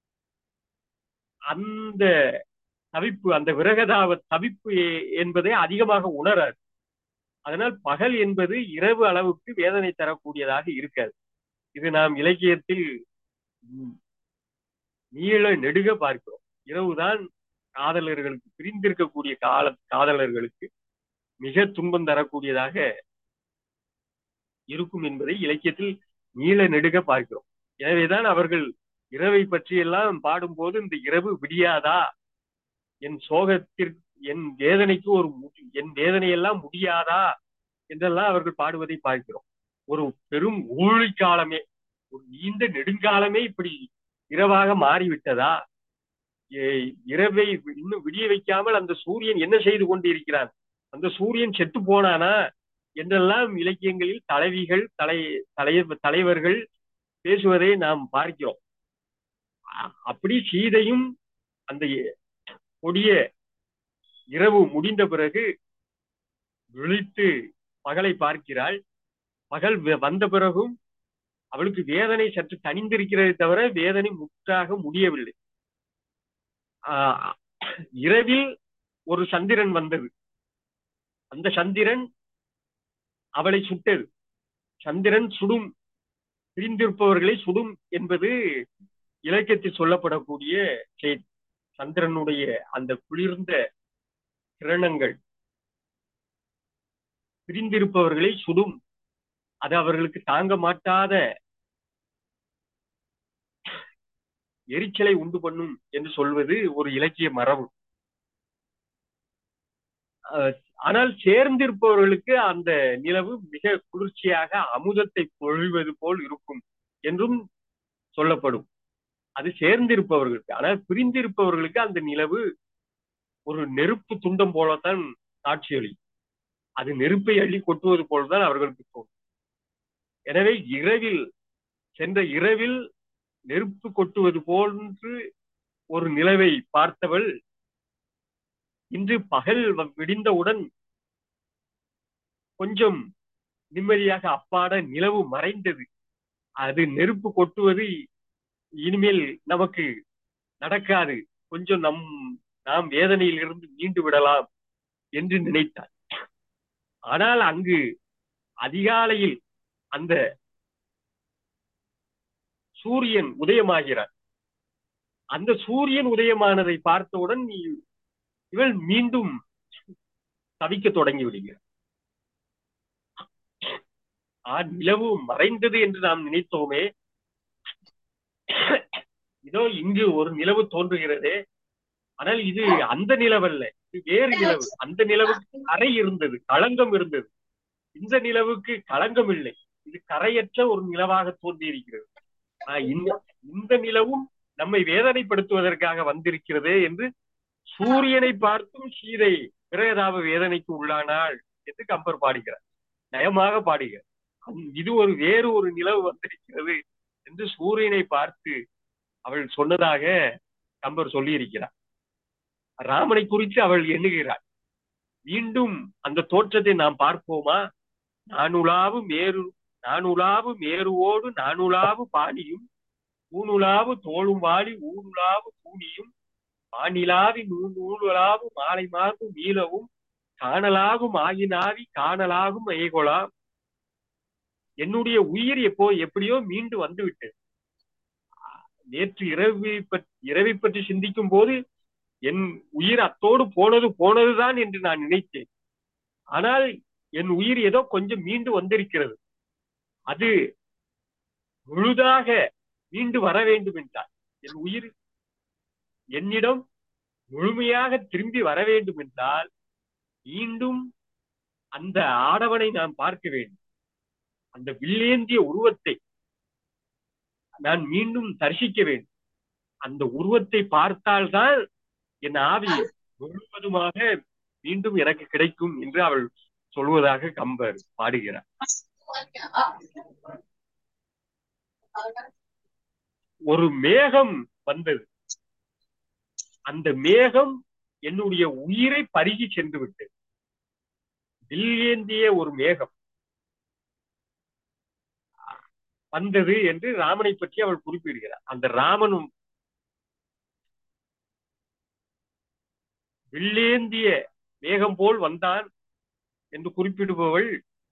அந்த தவிப்பு அந்த விரகதாவ தவிப்பு என்பதை அதிகமாக உணராது அதனால் பகல் என்பது இரவு அளவுக்கு வேதனை தரக்கூடியதாக இருக்காது இது நாம் இலக்கியத்தில் நீள நெடுக பார்க்கிறோம் இரவுதான் காதலர்களுக்கு பிரிந்திருக்கக்கூடிய கால காதலர்களுக்கு மிக துன்பம் தரக்கூடியதாக இருக்கும் என்பதை இலக்கியத்தில் நீள நெடுக பார்க்கிறோம் எனவேதான் அவர்கள் இரவை பற்றியெல்லாம் பாடும்போது இந்த இரவு விடியாதா என் சோகத்திற்கு என் வேதனைக்கு ஒரு என் வேதனையெல்லாம் முடியாதா என்றெல்லாம் அவர்கள் பாடுவதை பார்க்கிறோம் ஒரு பெரும் ஊழி காலமே ஒரு நீண்ட நெடுங்காலமே இப்படி இரவாக மாறிவிட்டதா இரவை இன்னும் விடிய வைக்காமல் அந்த சூரியன் என்ன செய்து கொண்டிருக்கிறான் அந்த சூரியன் செத்து போனானா என்றெல்லாம் இலக்கியங்களில் தலைவிகள் தலை தலைவர்கள் பேசுவதை நாம் பார்க்கிறோம் அப்படி சீதையும் அந்த கொடிய இரவு முடிந்த பிறகு விழித்து பகலை பார்க்கிறாள் பகல் வந்த பிறகும் அவளுக்கு வேதனை சற்று தனிந்திருக்கிறதை தவிர வேதனை முற்றாக முடியவில்லை ஆஹ், இரவில் ஒரு சந்திரன் வந்தது அந்த சந்திரன் அவளை சுட்டது சந்திரன் சுடும் பிரிந்திருப்பவர்களை சுடும் என்பது இலக்கியத்தில் சொல்லப்படக்கூடிய செய்தி சந்திரனுடைய அந்த குளிர்ந்த கிரணங்கள் பிரிந்திருப்பவர்களை சுடும் அது அவர்களுக்கு தாங்க மாட்டாத எரிச்சலை உண்டு பண்ணும் என்று சொல்வது ஒரு இலக்கிய மரபு அஹ், ஆனால் சேர்ந்திருப்பவர்களுக்கு அந்த நிலவு மிக குளிர்ச்சியாக அமுதத்தை பொழிவது போல் இருக்கும் என்றும் சொல்லப்படும் அது சேர்ந்திருப்பவர்களுக்கு ஆனால் பிரிந்திருப்பவர்களுக்கு அந்த நிலவு ஒரு நெருப்பு துண்டம் போலத்தான் காட்சியளி அது நெருப்பை அள்ளி கொட்டுவது போலதான் அவர்களுக்கு தோணும் எனவே இரவில் சென்ற இரவில் நெருப்பு கொட்டுவது போன்று ஒரு நிலவை பார்த்தவள் இன்று பகல் வ- விடிந்தவுடன் கொஞ்சம் நிம்மதியாக அப்பாட நிலவு மறைந்தது அது நெருப்பு கொட்டுவது இனிமேல் நமக்கு நடக்காது கொஞ்சம் நம் நாம் வேதனையில் இருந்து மீண்டு விடலாம் என்று நினைத்தார் ஆனால் அங்கு அதிகாலையில் அந்த சூரியன் உதயமாகிறார் அந்த சூரியன் உதயமானதை பார்த்தவுடன் நீ- இவள் மீண்டும் தவிக்க தொடங்கி விடுகிறார் ஆ நிலவு மறைந்தது என்று நாம் நினைத்தோமே இதோ இங்கு ஒரு நிலவு தோன்றுகிறதே ஆனால் இது அந்த நிலவல்ல இது வேறு நிலவு அந்த நிலவுக்கு கரை இருந்தது களங்கம் இருந்தது இந்த நிலவுக்கு களங்கம் இல்லை இது கரையற்ற ஒரு நிலவாக தோன்றியிருக்கிறது ஆஹ் இந்த இந்த நிலவும் நம்மை வேதனைப்படுத்துவதற்காக வந்திருக்கிறதே என்று சூரியனை பார்த்தும் சீதை பிரேதாப வேதனைக்கு உள்ளானாள் என்று கம்பர் பாடுகிறார் நயமாக பாடுகிறார் அந்- இது ஒரு வேறு ஒரு நிலவு வந்திருக்கிறது என்று சூரியனை பார்த்து அவள் சொன்னதாக கம்பர் சொல்லியிருக்கிறார் ராமனை குறித்து அவள் எண்ணுகிறாள் மீண்டும் அந்த தோற்றத்தை நாம் பார்ப்போமா நானுலாவு மேரு நானுலாவு மேருவோடு நானுலாவு பாணியும் ஊனுலாவு தோளும் வாளி ஊனுலாவு பூனியும் வானிலாவி நூலுலாவு மாலை மார்பு மீளவும் காணலாகும் ஆயினாவி காணலாகும் ஏகொலாம் என்னுடைய உயிர் எப்போ எப்படியோ மீண்டு வந்து விட்டது நேற்று இரவை பற்றி இரவை பற்றி சிந்திக்கும் போது என் உயிர் அத்தோடு போனது போனதுதான் என்று நான் நினைத்தேன் ஆனால் என் உயிர் ஏதோ கொஞ்சம் மீண்டு வந்திருக்கிறது அது முழுதாக மீண்டு வர வேண்டும் என்றார் என் உயிர் என்னிடம் முழுமையாக திரும்பி வர வேண்டும் என்றால் மீண்டும் அந்த ஆடவனை நான் பார்க்க வேண்டும் அந்த வில்லேந்திய உருவத்தை நான் மீண்டும் தரிசிக்க வேண்டும் அந்த உருவத்தை பார்த்தால்தான் என் ஆவி முழுவதுமாக மீண்டும் எனக்கு கிடைக்கும் என்று அவள் சொல்வதாக கம்பர் பாடுகிறார் ஒரு மேகம் வந்தது அந்த மேகம் என்னுடைய உயிரை பருகி சென்று விட்டது வில்லேந்திய ஒரு மேகம் வந்தது என்று ராமனை பற்றி அவள் குறிப்பிடுகிறார் அந்த ராமனும் வில்லேந்திய மேகம் போல் வந்தான் என்று குறிப்பிடுபவள்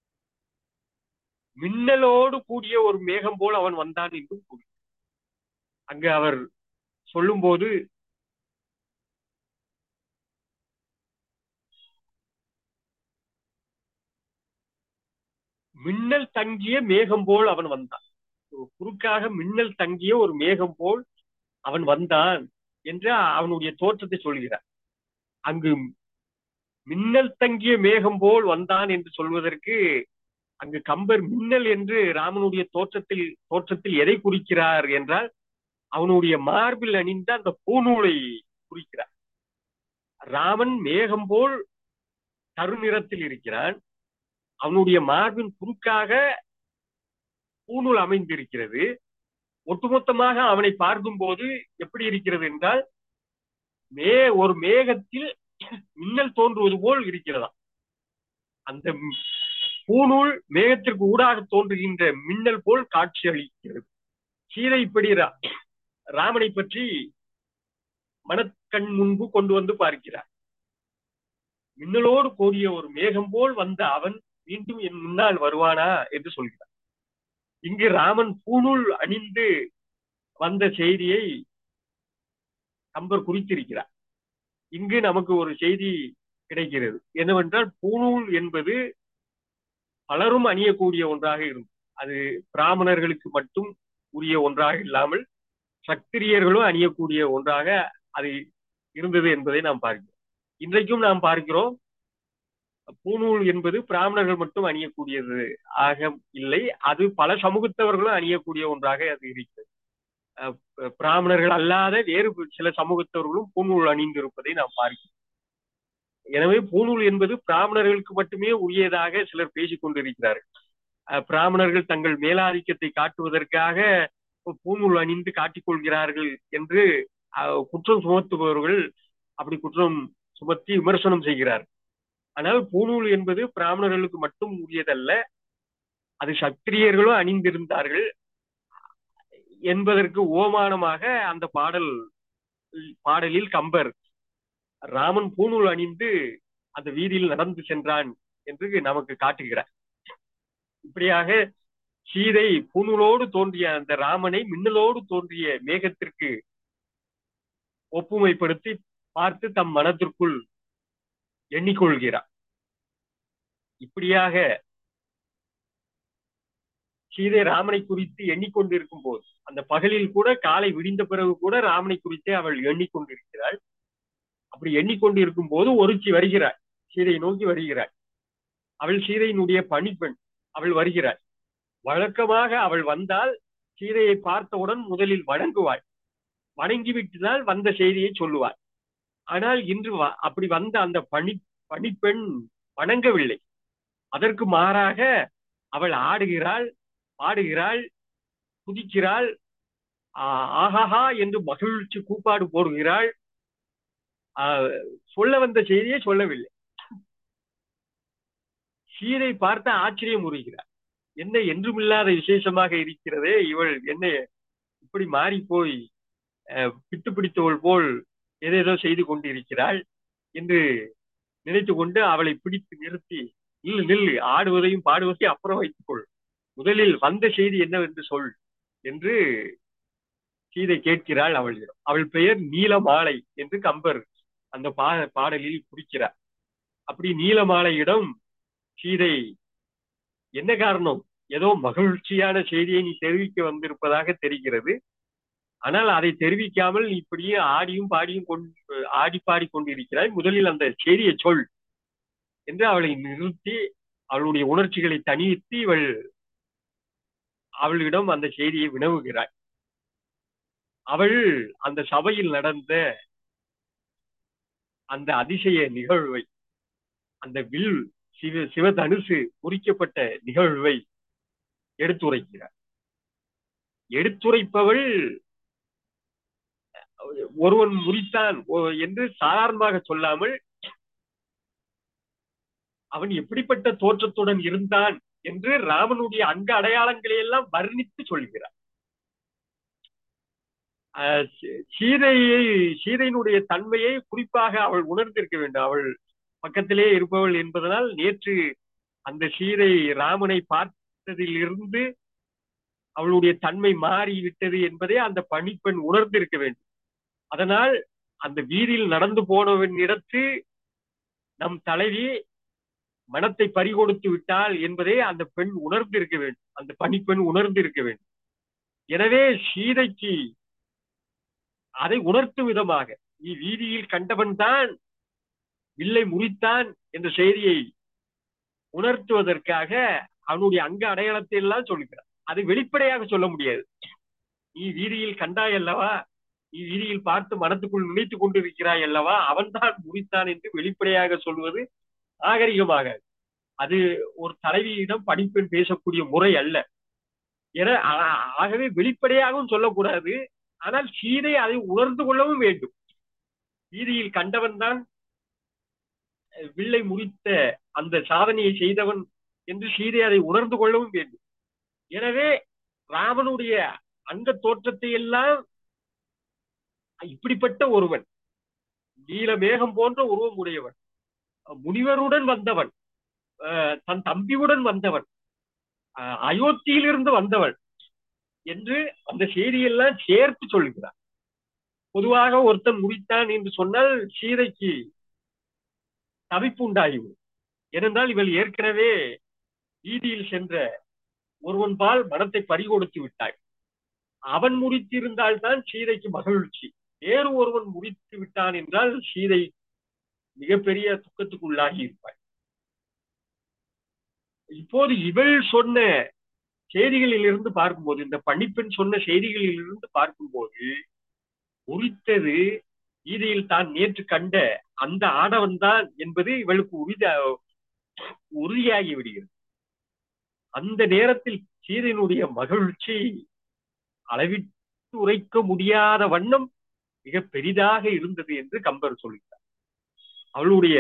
மின்னலோடு கூடிய ஒரு மேகம் போல் அவன் வந்தான் என்றும் கூறி அங்கு அவர் சொல்லும்போது மின்னல் தங்கிய மேகம் போல் அவன் வந்தான் ஒரு குறுக்காக மின்னல் தங்கிய ஒரு மேகம் போல் அவன் வந்தான் என்று அவனுடைய தோற்றத்தை சொல்கிறார் அங்கு மின்னல் தங்கிய மேகம் போல் வந்தான் என்று சொல்வதற்கு அங்கு கம்பர் மின்னல் என்று ராமனுடைய தோற்றத்தில் தோற்றத்தில் எதை குறிக்கிறார் என்றால் அவனுடைய மார்பில் அணிந்த அந்த பூநூலை குறிக்கிறார் ராமன் மேகம் போல் கருநிறத்தில் இருக்கிறான் அவனுடைய மார்பின் குறுக்காக பூநூல் அமைந்திருக்கிறது ஒட்டுமொத்தமாக அவனை பார்க்கும் போது எப்படி இருக்கிறது என்றால் மே ஒரு மேகத்தில் மின்னல் தோன்றுவது போல் இருக்கிறதா அந்த பூநூல் மேகத்திற்கு ஊடாக தோன்றுகின்ற மின்னல் போல் காட்சி அளிக்கிறது சீதை இப்படி ராமனை பற்றி மனக்கண் முன்பு கொண்டு வந்து பார்க்கிறார் மின்னலோடு கூடிய ஒரு மேகம் போல் வந்த அவன் மீண்டும் என் முன்னால் வருவானா என்று சொல்கிறார் இங்கு ராமன் பூணூல் அணிந்து வந்த செய்தியை கம்பர் குறித்திருக்கிறார் இங்கு நமக்கு ஒரு செய்தி கிடைக்கிறது என்னவென்றால் பூணூல் என்பது பலரும் அணியக்கூடிய ஒன்றாக இருந்தது அது பிராமணர்களுக்கு மட்டும் உரிய ஒன்றாக இல்லாமல் சத்திரியர்களும் அணியக்கூடிய ஒன்றாக அது இருந்தது என்பதை நாம் பார்க்கிறோம் இன்றைக்கும் நாம் பார்க்கிறோம் பூணூல் என்பது பிராமணர்கள் மட்டும் அணியக்கூடியது ஆக இல்லை அது பல சமூகத்தவர்களும் அணியக்கூடிய ஒன்றாக அது இருக்கிறது பிராமணர்கள் அல்லாத வேறு சில சமூகத்தவர்களும் பூணூல் அணிந்திருப்பதை நாம் பார்க்கிறோம் எனவே பூணூல் என்பது பிராமணர்களுக்கு மட்டுமே உரியதாக சிலர் பேசிக் கொண்டிருக்கிறார்கள் பிராமணர்கள் தங்கள் மேலாதிக்கத்தை காட்டுவதற்காக பூணூல் அணிந்து காட்டிக் கொள்கிறார்கள் என்று குற்றம் சுமத்துபவர்கள் அப்படி குற்றம் சுமத்தி விமர்சனம் செய்கிறார் ஆனால் பூணூல் என்பது பிராமணர்களுக்கு மட்டும் உரியதல்ல அது சத்திரியர்களும் அணிந்திருந்தார்கள் என்பதற்கு ஓமானமாக அந்த பாடல் பாடலில் கம்பர் ராமன் பூணூல் அணிந்து அந்த வீதியில் நடந்து சென்றான் என்று நமக்கு காட்டுகிறார் இப்படியாக சீதை பூணூலோடு தோன்றிய அந்த ராமனை மின்னலோடு தோன்றிய மேகத்திற்கு ஒப்புமைப்படுத்தி பார்த்து தம் மனத்திற்குள் எண்ணிக்கொள்கிறார் இப்படியாக சீதை ராமனை குறித்து எண்ணிக்கொண்டிருக்கும் போது அந்த பகலில் கூட காலை விடிந்த பிறகு கூட ராமனை குறித்தே அவள் எண்ணிக்கொண்டிருக்கிறாள் அப்படி எண்ணிக்கொண்டிருக்கும் போது ஒருச்சி வருகிறாள் சீதையை நோக்கி வருகிறாள் அவள் சீதையினுடைய பணிப்பெண் அவள் வருகிறாள் வழக்கமாக அவள் வந்தால் சீதையை பார்த்தவுடன் முதலில் வணங்குவாள் வணங்கிவிட்டுதான் வந்த செய்தியை சொல்லுவாள் ஆனால் இன்று அப்படி வந்த அந்த பணி பணிப்பெண் வணங்கவில்லை அதற்கு மாறாக அவள் ஆடுகிறாள் பாடுகிறாள் குதிக்கிறாள் ஆஹாஹா என்று மகிழ்ச்சி கூப்பாடு போடுகிறாள் சொல்ல வந்த செய்தியை சொல்லவில்லை சீதை பார்த்த ஆச்சரியம் உறுகிறார் என்ன என்றுமில்லாத விசேஷமாக இருக்கிறதே இவள் என்ன இப்படி மாறி போய் பிட்டு பிடித்தவள் போல் ஏதேதோ செய்து கொண்டிருக்கிறாள் என்று நினைத்து கொண்டு அவளை பிடித்து நிறுத்தி நில்லு நில்லு ஆடுவதையும் பாடுவதையும் அப்புறம் வைத்துக்கொள் முதலில் வந்த செய்தி என்னவென்று சொல் என்று சீதை கேட்கிறாள் அவளிடம் அவள் பெயர் நீலமாலை என்று கம்பர் அந்த பா பாடலில் குறிக்கிறார் அப்படி நீலமாலையிடம் சீதை என்ன காரணம் ஏதோ மகிழ்ச்சியான செய்தியை நீ தெரிவிக்க வந்திருப்பதாக தெரிகிறது ஆனால் அதை தெரிவிக்காமல் இப்படியே ஆடியும் பாடியும் கொண்டு ஆடி பாடி கொண்டிருக்கிறாய் முதலில் அந்த செய்தியை சொல் என்று அவளை நிறுத்தி அவளுடைய உணர்ச்சிகளை தனித்து இவள் அவளிடம் அந்த செய்தியை வினவுகிறாள் அவள் அந்த சபையில் நடந்த அந்த அதிசய நிகழ்வை அந்த வில் சிவ சிவதனுசு குறிக்கப்பட்ட நிகழ்வை எடுத்துரைக்கிறார் எடுத்துரைப்பவள் ஒருவன் முறித்தான் என்று சாதாரணமாக சொல்லாமல் அவன் எப்படிப்பட்ட தோற்றத்துடன் இருந்தான் என்று ராமனுடைய அங்க அடையாளங்களை எல்லாம் வர்ணித்து சொல்கிறார் சீதையை சீதையினுடைய தன்மையை குறிப்பாக அவள் உணர்ந்திருக்க வேண்டும் அவள் பக்கத்திலே இருப்பவள் என்பதனால் நேற்று அந்த சீதை ராமனை பார்த்ததில் இருந்து அவளுடைய தன்மை மாறிவிட்டது என்பதை அந்த பணிப்பெண் உணர்ந்திருக்க வேண்டும் அதனால் அந்த வீதியில் நடந்து போனவன் இடத்து நம் தலைவி மனத்தை பறிகொடுத்து விட்டாள் என்பதை அந்த பெண் உணர்ந்திருக்க வேண்டும் அந்த பணிப்பெண் உணர்ந்திருக்க வேண்டும் எனவே சீதைக்கு அதை உணர்த்தும் விதமாக நீ வீதியில் கண்டவன் தான் வில்லை முறித்தான் என்ற செய்தியை உணர்த்துவதற்காக அவனுடைய அங்க அடையாளத்தை எல்லாம் சொல்லுகிறான் அதை வெளிப்படையாக சொல்ல முடியாது நீ வீதியில் கண்டாய் அல்லவா நீ வீதியில் பார்த்து மனத்துக்குள் நினைத்துக் கொண்டிருக்கிறாய் அல்லவா அவன்தான் முறித்தான் என்று வெளிப்படையாக சொல்வது நாகரிகமாக அது ஒரு தலைவியிடம் பணிப்பெண் பேசக்கூடிய முறை அல்ல என ஆகவே வெளிப்படையாகவும் சொல்லக்கூடாது ஆனால் சீதை அதை உணர்ந்து கொள்ளவும் வேண்டும் வீதியில் கண்டவன் தான் வில்லை முறித்த அந்த சாதனையை செய்தவன் என்று சீதை அதை உணர்ந்து கொள்ளவும் வேண்டும் எனவே ராமனுடைய அந்த தோற்றத்தை எல்லாம் இப்படிப்பட்ட ஒருவன் நீலமேகம் போன்ற உருவம் உடையவன் முனிவருடன் வந்தவன் அஹ் தன் தம்பியுடன் வந்தவன் அஹ் அயோத்தியிலிருந்து வந்தவன் என்று அந்த செய்தியெல்லாம் சேர்த்து சொல்லுகிறார் பொதுவாக ஒருத்தன் முடித்தான் என்று சொன்னால் சீதைக்கு தவிப்பு உண்டாகிவிடும் ஏனென்றால் இவள் ஏற்கனவே வீதியில் சென்ற ஒருவன் பால் மனத்தை பறிகொடுத்து விட்டாள் அவன் முடித்திருந்தால்தான் சீதைக்கு மகிழ்ச்சி வேறு ஒருவன் முடித்து விட்டான் என்றால் சீதை மிகப்பெரிய துக்கத்துக்கு உள்ளாகி இருப்பாள் இப்போது இவள் சொன்ன செய்திகளில் இருந்து பார்க்கும்போது இந்த பணிப்பெண் சொன்ன செய்திகளில் இருந்து பார்க்கும்போது உரித்தது கீதையில் தான் நேற்று கண்ட அந்த ஆடவன் தான் என்பது இவளுக்கு உறுதி உறுதியாகி விடுகிறது அந்த நேரத்தில் சீதையினுடைய மகிழ்ச்சி அளவிட்டு உரைக்க முடியாத வண்ணம் மிக பெரிதாக இருந்தது என்று கம்பர் சொல்கிறார் அவளுடைய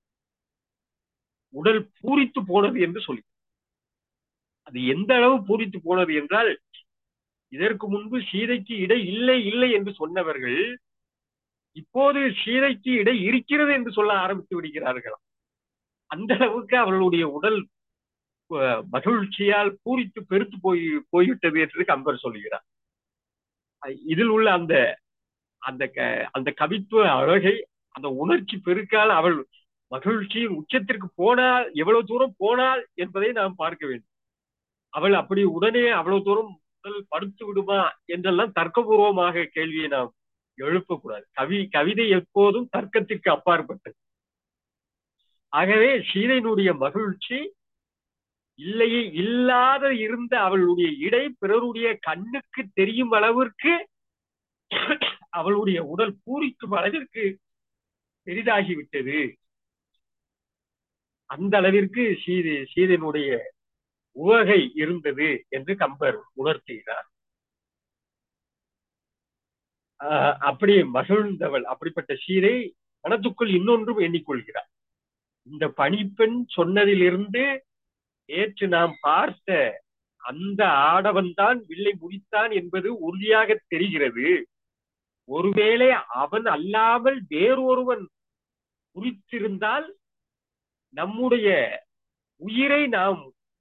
உடல் பூரித்து போனது என்று சொல்லி அது எந்த அளவு பூரித்து போனது என்றால் இதற்கு முன்பு சீதைக்கு இடை இல்லை இல்லை என்று சொன்னவர்கள் இப்போது சீதைக்கு இடை இருக்கிறது என்று சொல்ல ஆரம்பித்து விடுகிறார்கள் அந்த அளவுக்கு அவர்களுடைய உடல் மகிழ்ச்சியால் பூரித்து பெருத்து போய் போய்விட்டது என்று கம்பர் சொல்கிறார் இதில் உள்ள அந்த அந்த அந்த கவித்துவ அழகை அந்த உணர்ச்சி பெருக்கால் அவள் மகிழ்ச்சியின் உச்சத்திற்கு போனால் எவ்வளவு தூரம் போனால் என்பதை நாம் பார்க்க வேண்டும் அவள் அப்படி உடனே அவ்வளவு தூரம் முதல் படுத்து விடுமா என்றெல்லாம் தர்க்கபூர்வமாக கேள்வியை நாம் எழுப்பக்கூடாது கவி கவிதை எப்போதும் தர்க்கத்திற்கு அப்பாற்பட்டது ஆகவே சீதையினுடைய மகிழ்ச்சி இல்லையே இல்லாத இருந்த அவளுடைய இடை பிறருடைய கண்ணுக்கு தெரியும் அளவிற்கு அவளுடைய உடல் பூரிக்கும் அளவிற்கு பெரிதாகிவிட்டது அந்த அளவிற்கு சீதை சீதையினுடைய உவகை இருந்தது என்று கம்பர் உணர்த்துகிறார் அப்படி மகிழ்ந்தவள் அப்படிப்பட்ட சீரை மனத்துக்குள் இன்னொன்றும் எண்ணிக்கொள்கிறார் இந்த பணிப்பெண் சொன்னதிலிருந்து நேற்று நாம் பார்த்த அந்த ஆடவன் தான் வில்லை முடித்தான் என்பது உறுதியாக தெரிகிறது ஒருவேளை அவன் அல்லாமல் வேறொருவன் குறித்திருந்தால் நம்முடைய உயிரை நாம்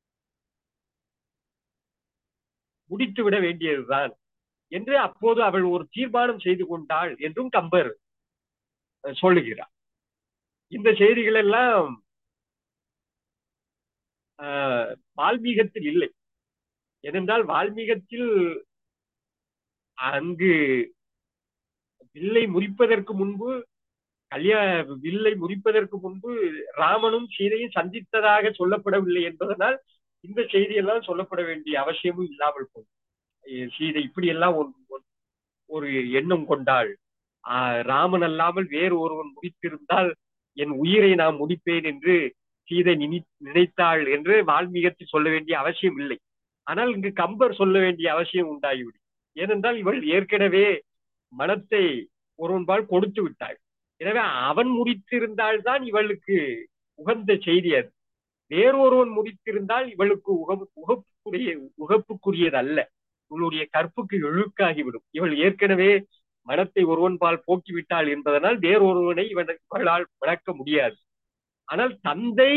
முடித்து விட வேண்டியதுதான் என்று அப்போது அவள் ஒரு தீர்மானம் செய்து கொண்டாள் என்றும் கம்பர் சொல்லுகிறார் இந்த செய்திகள் எல்லாம் வால்மீகத்தில் இல்லை ஏனென்றால் வால்மீகத்தில் அங்கு வில்லை முறிப்பதற்கு முன்பு கல்யாண வில்லை முறிப்பதற்கு முன்பு ராமனும் சீதையும் சந்தித்ததாக சொல்லப்படவில்லை என்பதனால் இந்த செய்தியெல்லாம் சொல்லப்பட வேண்டிய அவசியமும் இல்லாமல் போகும் சீதை இப்படி எல்லாம் ஒரு எண்ணம் கொண்டாள் ராமன் அல்லாமல் வேறு ஒருவன் முடித்திருந்தால் என் உயிரை நான் முடிப்பேன் என்று சீதை நினை நினைத்தாள் என்று வால்மீகத்தில் சொல்ல வேண்டிய அவசியம் இல்லை ஆனால் இங்கு கம்பர் சொல்ல வேண்டிய அவசியம் உண்டாகிவிடும் ஏனென்றால் இவள் ஏற்கனவே மனத்தை ஒருவன்பால் கொடுத்து விட்டாள் எனவே அவன் முடித்திருந்தால்தான் இவளுக்கு உகந்த செய்தி அது வேறொருவன் முடித்திருந்தால் இவளுக்கு உகப்பு உகப்புக்குரிய உகப்புக்குரியது அல்ல இவளுடைய கற்புக்கு இழுக்காகிவிடும் இவள் ஏற்கனவே மனத்தை ஒருவன்பால் போக்கிவிட்டாள் என்பதனால் வேறொருவனை இவன் இவளால் வளர்க்க முடியாது ஆனால் தந்தை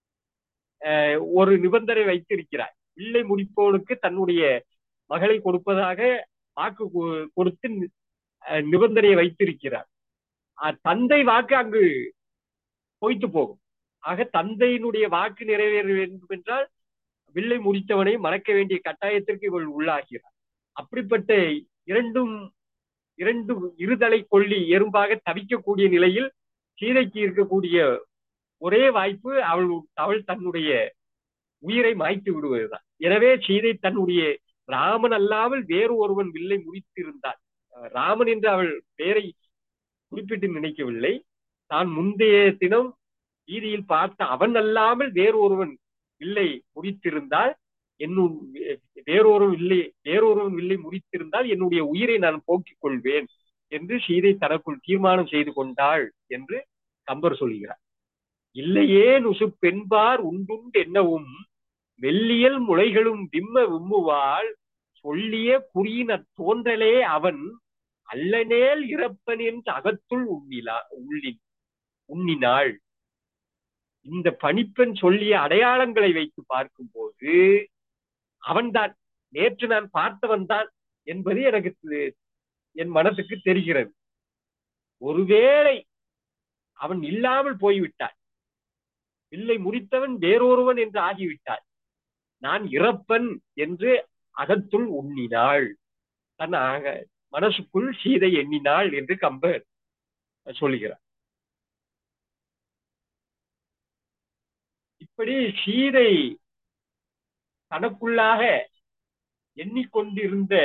ஒரு நிபந்தனை வைத்திருக்கிறார் பிள்ளை முடிப்பவனுக்கு தன்னுடைய மகளை கொடுப்பதாக வாக்கு கொடுத்து நிபந்தனையை வைத்திருக்கிறார் தந்தை வாக்கு அங்கு பொய்த்து போகும் ஆக தந்தையினுடைய வாக்கு நிறைவேற வேண்டும் என்றால் வில்லை முடித்தவனை மறக்க வேண்டிய கட்டாயத்திற்கு இவள் உள்ளாகிறார் அப்படிப்பட்ட இரண்டும் இரண்டு இருதலை கொள்ளி எறும்பாக தவிக்கக்கூடிய நிலையில் சீதைக்கு இருக்கக்கூடிய ஒரே வாய்ப்பு அவள் அவள் தன்னுடைய உயிரை மாய்த்து விடுவதுதான் எனவே சீதை தன்னுடைய ராமன் அல்லாமல் வேறு ஒருவன் வில்லை முடித்திருந்தாள் ராமன் என்று அவள் பெயரை குறிப்பிட்டு நினைக்கவில்லை தான் முந்தைய தினம் வீதியில் பார்த்த அவன் அல்லாமல் வேறு ஒருவன் வில்லை முடித்திருந்தால் என்னும் வேறொரு வில்லை வேறொருவன் வில்லை முடித்திருந்தால் என்னுடைய உயிரை நான் போக்கிக் கொள்வேன் என்று சீதை தனக்குள் தீர்மானம் செய்து கொண்டாள் என்று கம்பர் சொல்கிறார் இல்லையே நுசு பெண்பார் உண்டுண்டு என்னவும் வெள்ளியல் முளைகளும் விம்ம விம்முவாள் சொல்லிய குறியின தோன்றலே அவன் அல்லனேல் இறப்பன் என்று அகத்துள் உண்ணிலா உள்ளி உண்ணினாள் இந்த பணிப்பெண் சொல்லிய அடையாளங்களை வைத்து பார்க்கும்போது அவன்தான் நேற்று நான் பார்த்தவன் தான் என்பது எனக்கு தெ- என் மனதுக்கு தெரிகிறது ஒருவேளை அவன் இல்லாமல் போய்விட்டான் வில்லை முறித்தவன் வேறொருவன் என்று ஆகிவிட்டான் நான் இறப்பன் என்று அகத்துள் உண்ணினாள் தன் அக- மனசுக்குள் சீதை எண்ணினாள் என்று கம்பர் சொல்லுகிறார் இப்படி சீதை தனக்குள்ளாக எண்ணிக்கொண்டிருந்த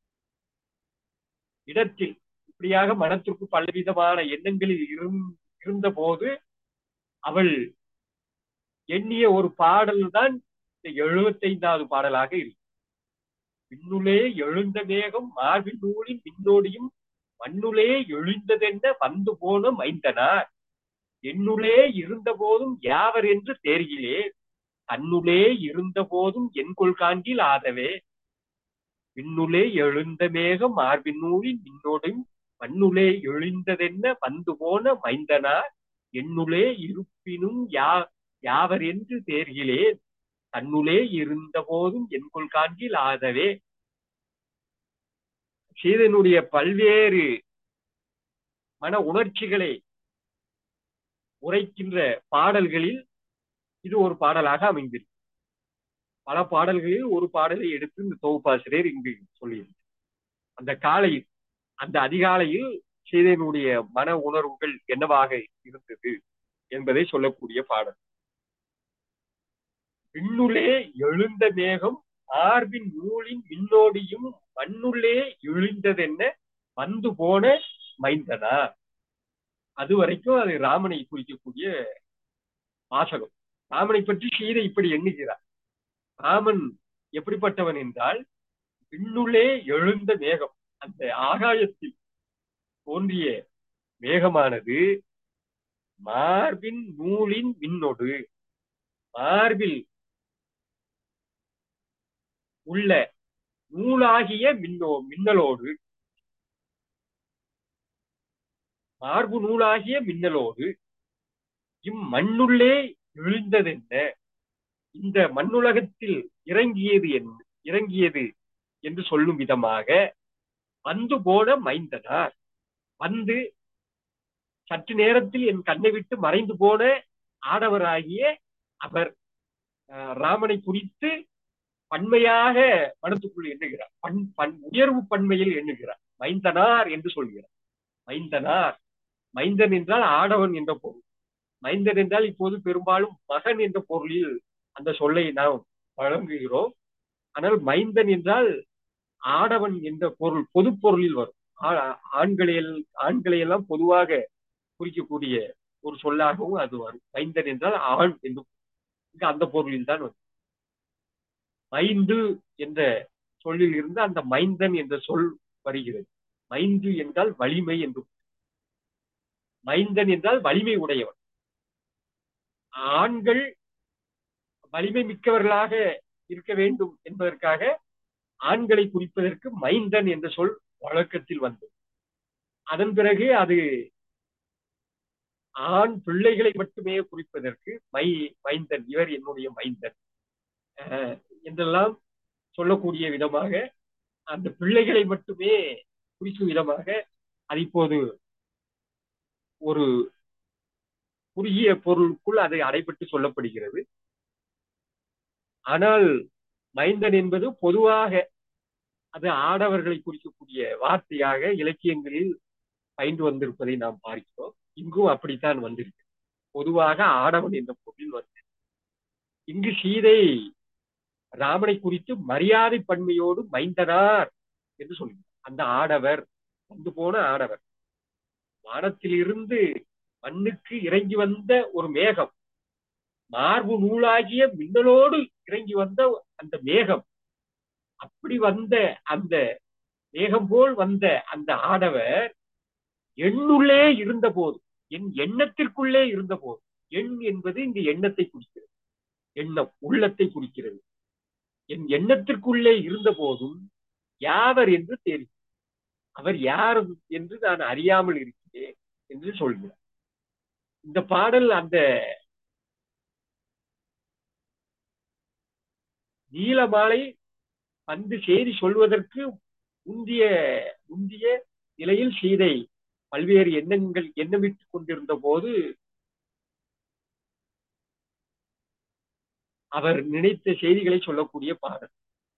இடத்தில் இப்படியாக மனத்திற்கு பலவிதமான எண்ணங்களில் இருந்- இருந்த போது அவள் எண்ணிய ஒரு பாடல் தான் இந்த எழுபத்தைந்தாவது பாடலாக இருக்கு விண்ணுலே எழுந்த மேகம் மார்பின் நூலின் மின்னோடியும் மண்ணுலே எழுந்ததென்ன வந்து போன மைந்தனார் என்னுளே இருந்த போதும் யாவர் என்று தேர்கிலே தன்னுளே இருந்த போதும் என் கொள்காண்டில் ஆதவே விண்ணுலே எழுந்த மேகம் மார்பின் நூலின் மின்னோடும் மண்ணுலே எழுந்ததென்ன வந்து போன மைந்தனார் என்னுளே இருப்பினும் யா யாவர் என்று தேர்கிலே தன்னுளே இருந்த போதும் என் கொள்காண்டில் ஆதவே சீதனுடைய பல்வேறு மன உணர்ச்சிகளை உரைக்கின்ற பாடல்களில் இது ஒரு பாடலாக அமைந்திருக்கு பல பாடல்களில் ஒரு பாடலை எடுத்து இந்த தொகுப்பாசிரியர் இங்கு சொல்லியிருக்கிறார் அந்த காலையில் அந்த அதிகாலையில் சீதையனுடைய மன உணர்வுகள் என்னவாக இருந்தது என்பதை சொல்லக்கூடிய பாடல் விண்ணுளே எழுந்த மேகம் ஆர்பின் நூலின் மின்னோடியும் மண்ணுள்ளே எழுந்ததென்ன வந்து போன மைந்தனா அது வரைக்கும் அது ராமனை குறிக்கக்கூடிய வாசகம் ராமனை பற்றி சீதை இப்படி எண்ணுகிறார் ராமன் எப்படிப்பட்டவன் என்றால் விண்ணுள்ளே எழுந்த மேகம் அந்த ஆகாயத்தில் தோன்றிய மேகமானது மார்பின் நூலின் மின்னோடு மார்பில் உள்ள நூலாகிய மின்னோ மின்னலோடு மார்பு நூலாகிய மின்னலோடு இம்மண்ணுள்ளே எழுந்ததென்ன இந்த மண்ணுலகத்தில் இறங்கியது என்ன இறங்கியது என்று சொல்லும் விதமாக வந்து போன மைந்தனார் வந்து சற்று நேரத்தில் என் கண்ணை விட்டு மறைந்து போன ஆடவராகிய அவர் அஹ், ராமனை குறித்து பன்மையாக மனத்துக்குள் எண்ணுகிறார் பண் பண் உயர்வு பன்மையில் எண்ணுகிறார் மைந்தனார் என்று சொல்கிறார் மைந்தனார் மைந்தன் என்றால் ஆடவன் என்ற பொருள் மைந்தன் என்றால் இப்போது பெரும்பாலும் மகன் என்ற பொருளில் அந்த சொல்லை நாம் வழங்குகிறோம் ஆனால் மைந்தன் என்றால் ஆடவன் என்ற பொருள் பொது பொருளில் வரும் ஆ- ஆண்களை எல்- ஆண்களை எல்லாம் பொதுவாக குறிக்கக்கூடிய ஒரு சொல்லாகவும் அது வரும் மைந்தன் என்றால் ஆண் என்று இங்கு அந்த பொருளில் தான் வரும் மைந்து என்ற சொல்லில் இருந்து அந்த மைந்தன் என்ற சொல் வருகிறது மைந்து என்றால் வலிமை என்று மைந்தன் என்றால் வலிமை உடையவன் ஆண்கள் வலிமை மிக்கவர்களாக இருக்க வேண்டும் என்பதற்காக ஆண்களை குறிப்பதற்கு மைந்தன் என்ற சொல் வழக்கத்தில் வந்தது அதன் பிறகு அது ஆண் பிள்ளைகளை மட்டுமே குறிப்பதற்கு மை மைந்தன் இவர் என்னுடைய மைந்தன் அஹ், என்றெல்லாம் சொல்லக்கூடிய விதமாக அந்த பிள்ளைகளை மட்டுமே குறிக்கும் விதமாக அது இப்போது ஒரு குறுகிய பொருளுக்குள் அது அடைபட்டு சொல்லப்படுகிறது ஆனால் மைந்தன் என்பது பொதுவாக அது ஆடவர்களை குறிக்கக்கூடிய வார்த்தையாக இலக்கியங்களில் பயின்று வந்திருப்பதை நாம் பார்க்கிறோம் இங்கும் அப்படித்தான் வந்திருக்கு பொதுவாக ஆடவன் என்ற பொருளில் வந்து இங்கு சீதை ராமனை குறித்து மரியாதை பன்மையோடு மைந்தனார் என்று சொல்கிறார் அந்த ஆடவர் வந்து போன ஆடவர் வானத்திலிருந்து மண்ணுக்கு இறங்கி வந்த ஒரு மேகம் மார்பு நூலாகிய மின்னலோடு இறங்கி வந்த அந்த மேகம் அப்படி வந்த அந்த மேகம் போல் வந்த அந்த ஆடவர் எண்ணுள்ளே இருந்த போது என் எண்ணத்திற்குள்ளே இருந்த போது எண் என்பது இந்த எண்ணத்தை குறிக்கிறது எண்ணம் உள்ளத்தை குறிக்கிறது என் எண்ணத்திற்குள்ளே இருந்த போதும் யாவர் என்று தெரியும் அவர் யார் என்று நான் அறியாமல் இருக்கிறேன் என்று சொல்கிறார் இந்த பாடல் அந்த நீலமாலை வந்து செய்தி சொல்வதற்கு முந்திய முந்திய நிலையில் சீதை பல்வேறு எண்ணங்கள் எண்ணமிட்டுக் கொண்டிருந்த போது அவர் நினைத்த செய்திகளை சொல்லக்கூடிய பாடல்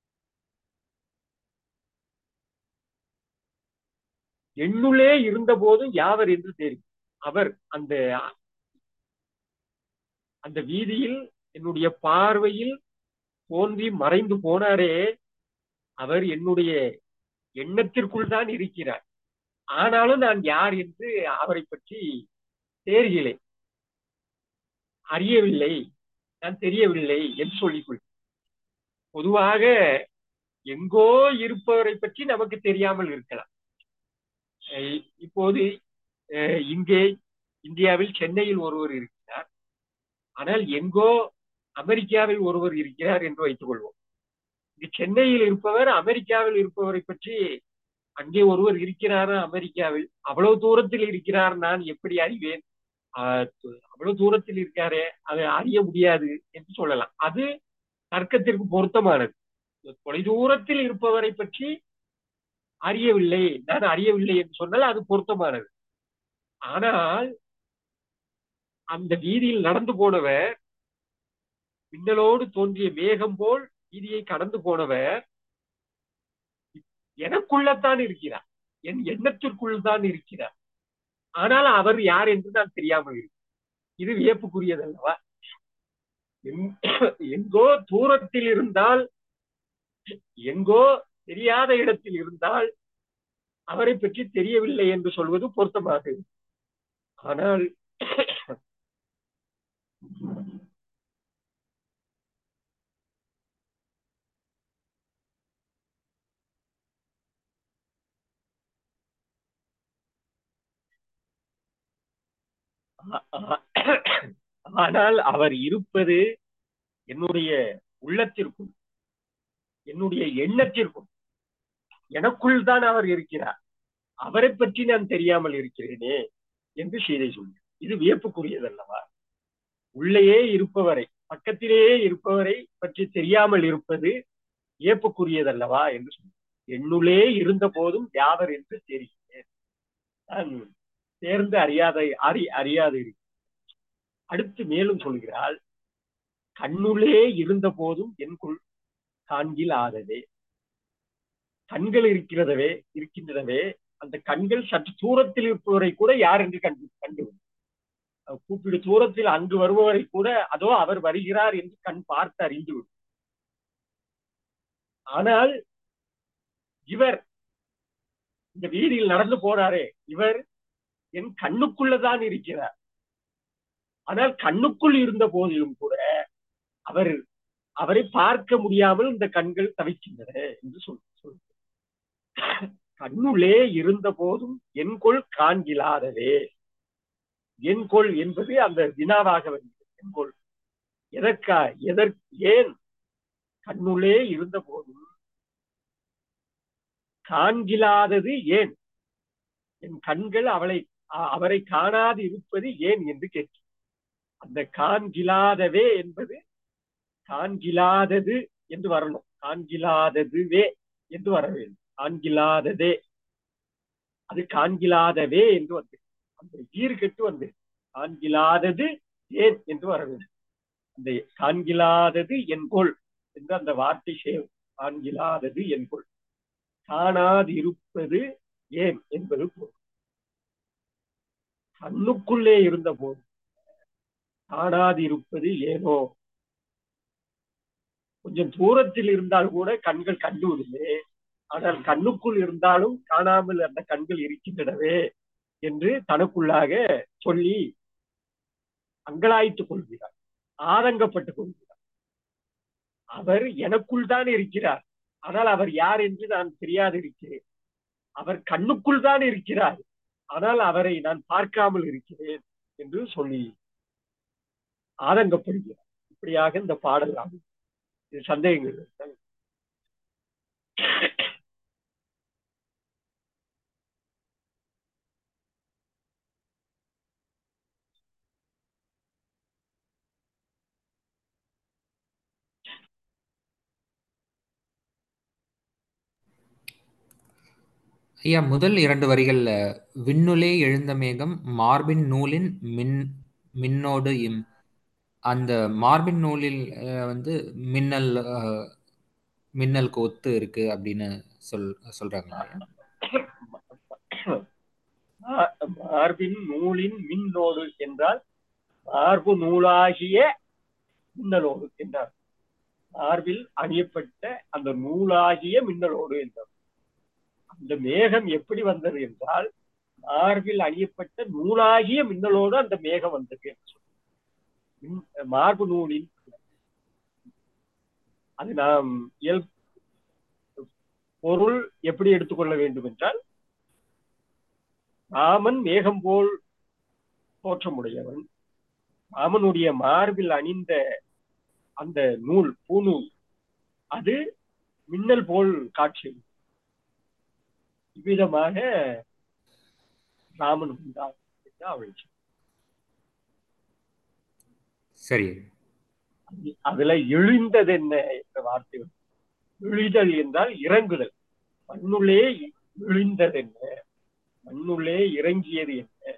எண்ணுள்ளே இருந்த போதும் யாவர் என்று தெரியும் அவர் அந்த அந்த வீதியில் என்னுடைய பார்வையில் தோன்றி மறைந்து போனாரே அவர் என்னுடைய எண்ணத்திற்குள் தான் இருக்கிறார் ஆனாலும் நான் யார் என்று அவரை பற்றி தேர்கிறேன் அறியவில்லை நான் தெரியவில்லை என்று சொல்லிக்கொள் பொதுவாக எங்கோ இருப்பவரை பற்றி நமக்கு தெரியாமல் இருக்கலாம் இப்போது இங்கே இந்தியாவில் சென்னையில் ஒருவர் இருக்கிறார் ஆனால் எங்கோ அமெரிக்காவில் ஒருவர் இருக்கிறார் என்று வைத்துக் கொள்வோம் இங்கு சென்னையில் இருப்பவர் அமெரிக்காவில் இருப்பவரை பற்றி அங்கே ஒருவர் இருக்கிறாரா அமெரிக்காவில் அவ்வளவு தூரத்தில் இருக்கிறார் நான் எப்படி அறிவேன் அவ்வளவு தூரத்தில் இருக்காரே அதை அறிய முடியாது என்று சொல்லலாம் அது தர்க்கத்திற்கு பொருத்தமானது தொலைதூரத்தில் இருப்பவரை பற்றி அறியவில்லை நான் அறியவில்லை என்று சொன்னால் அது பொருத்தமானது ஆனால் அந்த வீதியில் நடந்து போனவர் மின்னலோடு தோன்றிய மேகம் போல் வீதியை கடந்து போனவர் எனக்குள்ளத்தான் இருக்கிறார் என் எண்ணத்திற்குள் தான் இருக்கிறார் ஆனால் அவர் யார் என்று நான் தெரியாமல் இருக்கிறேன் இது வியப்புக்குரியதல்லவா எங்கோ தூரத்தில் இருந்தால் எங்கோ தெரியாத இடத்தில் இருந்தால் அவரை பற்றி தெரியவில்லை என்று சொல்வது பொருத்தமாக ஆனால் ஆனால் அவர் இருப்பது என்னுடைய உள்ளத்திற்கும் என்னுடைய எண்ணத்திற்கும் எனக்குள் தான் அவர் இருக்கிறார் அவரை பற்றி நான் தெரியாமல் இருக்கிறேனே என்று சீதை சொல்லி இது வியப்புக்குரியதல்லவா உள்ளேயே இருப்பவரை பக்கத்திலேயே இருப்பவரை பற்றி தெரியாமல் இருப்பது வியப்புக்குரியதல்லவா என்று சொல்லி என்னுள்ளே இருந்த போதும் யாவர் என்று தெரிகிறேன் நான் சேர்ந்து அறியாத அறி அறியாது அடுத்து மேலும் சொல்கிறாள் கண்ணுள்ளே இருந்த போதும் என்குள் காண்கில் ஆததே கண்கள் இருக்கிறதவே இருக்கின்றனவே அந்த கண்கள் சற்று தூரத்தில் இருப்பவரை கூட யார் என்று கண்டு கண்டு கூப்பிடு தூரத்தில் அங்கு வருபவரை கூட அதோ அவர் வருகிறார் என்று கண் பார்த்து அறிந்து விடும் ஆனால் இவர் இந்த வீதியில் நடந்து போறாரே இவர் என் கண்ணுக்குள்ளதான் இருக்கிறார் ஆனால் கண்ணுக்குள் இருந்த போதிலும் கூட அவர் அவரை பார்க்க முடியாமல் இந்த கண்கள் தவிக்கின்றன என்று சொல் சொல் கண்ணுள்ளே இருந்த போதும் என்கொள் காண்கிலாதவே என்கொள் என்பது அந்த வினாவாக வருகிறது என்கொள் எதற்கா எதற்கு ஏன் கண்ணுள்ளே இருந்த போதும் காண்கிலாதது ஏன் என் கண்கள் அவளை அவரை காணாது இருப்பது ஏன் என்று கேட்க அந்த காண்கிலாதவே என்பது காண்கிலாதது என்று வரணும் காண்கிலாததுவே என்று வர வேண்டும் காண்கிலாததே அது காண்கிலாதவே என்று வந்து அந்த ஈர் கெட்டு வந்து காண்கிலாதது ஏன் என்று வர வேண்டும் அந்த காண்கிலாதது என்கொள் என்று அந்த வார்த்தை சேரும் காண்கிலாதது என்கொள் காணாது இருப்பது ஏன் என்பது பொருள் கண்ணுக்குள்ளே இருந்த போது காணாது இருப்பது ஏனோ கொஞ்சம் தூரத்தில் இருந்தால் கூட கண்கள் கண்டு விடுமே ஆனால் கண்ணுக்குள் இருந்தாலும் காணாமல் அந்த கண்கள் இருக்கின்றனவே என்று தனக்குள்ளாக சொல்லி அங்கலாய்த்துக் கொள்கிறார் ஆதங்கப்பட்டுக் கொள்கிறார் அவர் எனக்குள் தான் இருக்கிறார் ஆனால் அவர் யார் என்று நான் தெரியாது இருக்கிறேன் அவர் கண்ணுக்குள் தான் இருக்கிறார் ஆனால் அவரை நான் பார்க்காமல் இருக்கிறேன் என்று சொல்லி ஆதங்கப்படுகிறார் இப்படியாக இந்த பாடல் ஆகும் இது சந்தேகங்கள் ஐயா முதல் இரண்டு வரிகள்ல விண்ணுலே எழுந்த மேகம் மார்பின் நூலின் மின் மின்னோடு இம் அந்த மார்பின் நூலில் அஹ், வந்து மின்னல் அஹ், மின்னல் கோத்து இருக்கு அப்படின்னு சொல் சொல்றாங்க ஐயா மா- மார்பின் நூலின் மின்னோடு என்றால் மார்பு நூலாகிய மின்னலோடு என்றார் மார்பில் அணியப்பட்ட அந்த நூலாகிய மின்னலோடு என்றார் அந்த மேகம் எப்படி வந்தது என்றால் மார்பில் அணியப்பட்ட நூலாகிய மின்னலோடு அந்த மேகம் வந்தது என்று சொல்றார். மின்- மார்பு நூலின் அது நாம் இயல் பொருள் எப்படி எடுத்துக்கொள்ள வேண்டும் என்றால் ராமன் மேகம் போல் தோற்றமுடையவன் ராமனுடைய மார்பில் அணிந்த அந்த நூல் பூநூல் அது மின்னல் போல் காட்சி இவ்விதமாக ராமன் உண்டான் என்று அவள் சொன்னாள். சரி அதுல எழுந்தது என்ன என்ற வார்த்தை வருது. இழிதல் என்றால் இறங்குதல் மண்ணுள்ளே இழிந்தது என்ன மண்ணுள்ளே இறங்கியது என்ன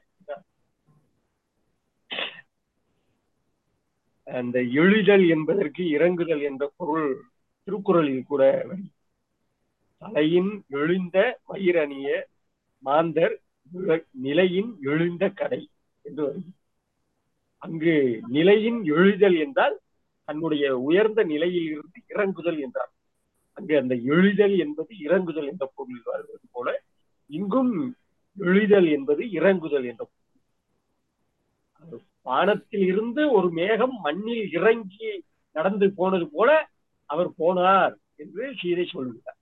அந்த எழுதல் என்பதற்கு இறங்குதல் என்ற பொருள் திருக்குறளில் கூட வருகிறது. தலையின் எழுந்த மயிரணிய மாந்தர் நில- நிலையின் எழுந்த கடை என்று வருகிறது அங்கு நிலையின் எழுதல் என்றால் தன்னுடைய உயர்ந்த நிலையில் இருந்து இறங்குதல் என்றார் அங்கு அந்த எழுதல் என்பது இறங்குதல் என்ற பொருளில் வருவது போல இங்கும் எழுதல் என்பது இறங்குதல் என்ற பொருள். அது வானத்தில் இருந்து ஒரு மேகம் மண்ணில் இறங்கி நடந்து போனது போல அவர் போனார் என்று சீதை சொல்கிறார்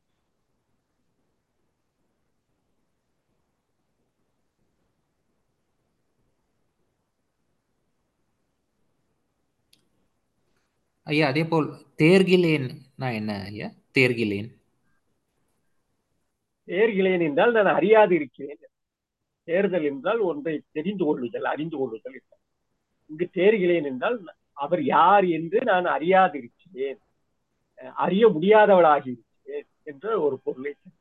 ஐயா அதே போல் தேர்கிலேன் நான் என்ன ஐயா தேர்கிலேன் தேர்கிறேன் என்றால் நான் அறியாது இருக்கிறேன் தேர்தல் என்றால் ஒன்றை தெரிந்து கொள்ளுதல் அறிந்து கொள்ளுதல் என்றால். இங்கு தேர்கிறேன் என்றால் அவர் யார் என்று நான் அறியாது இருக்கிறேன் அஹ் அறிய முடியாதவளாகி இருக்கிறேன் என்ற ஒரு பொருளை தரும்.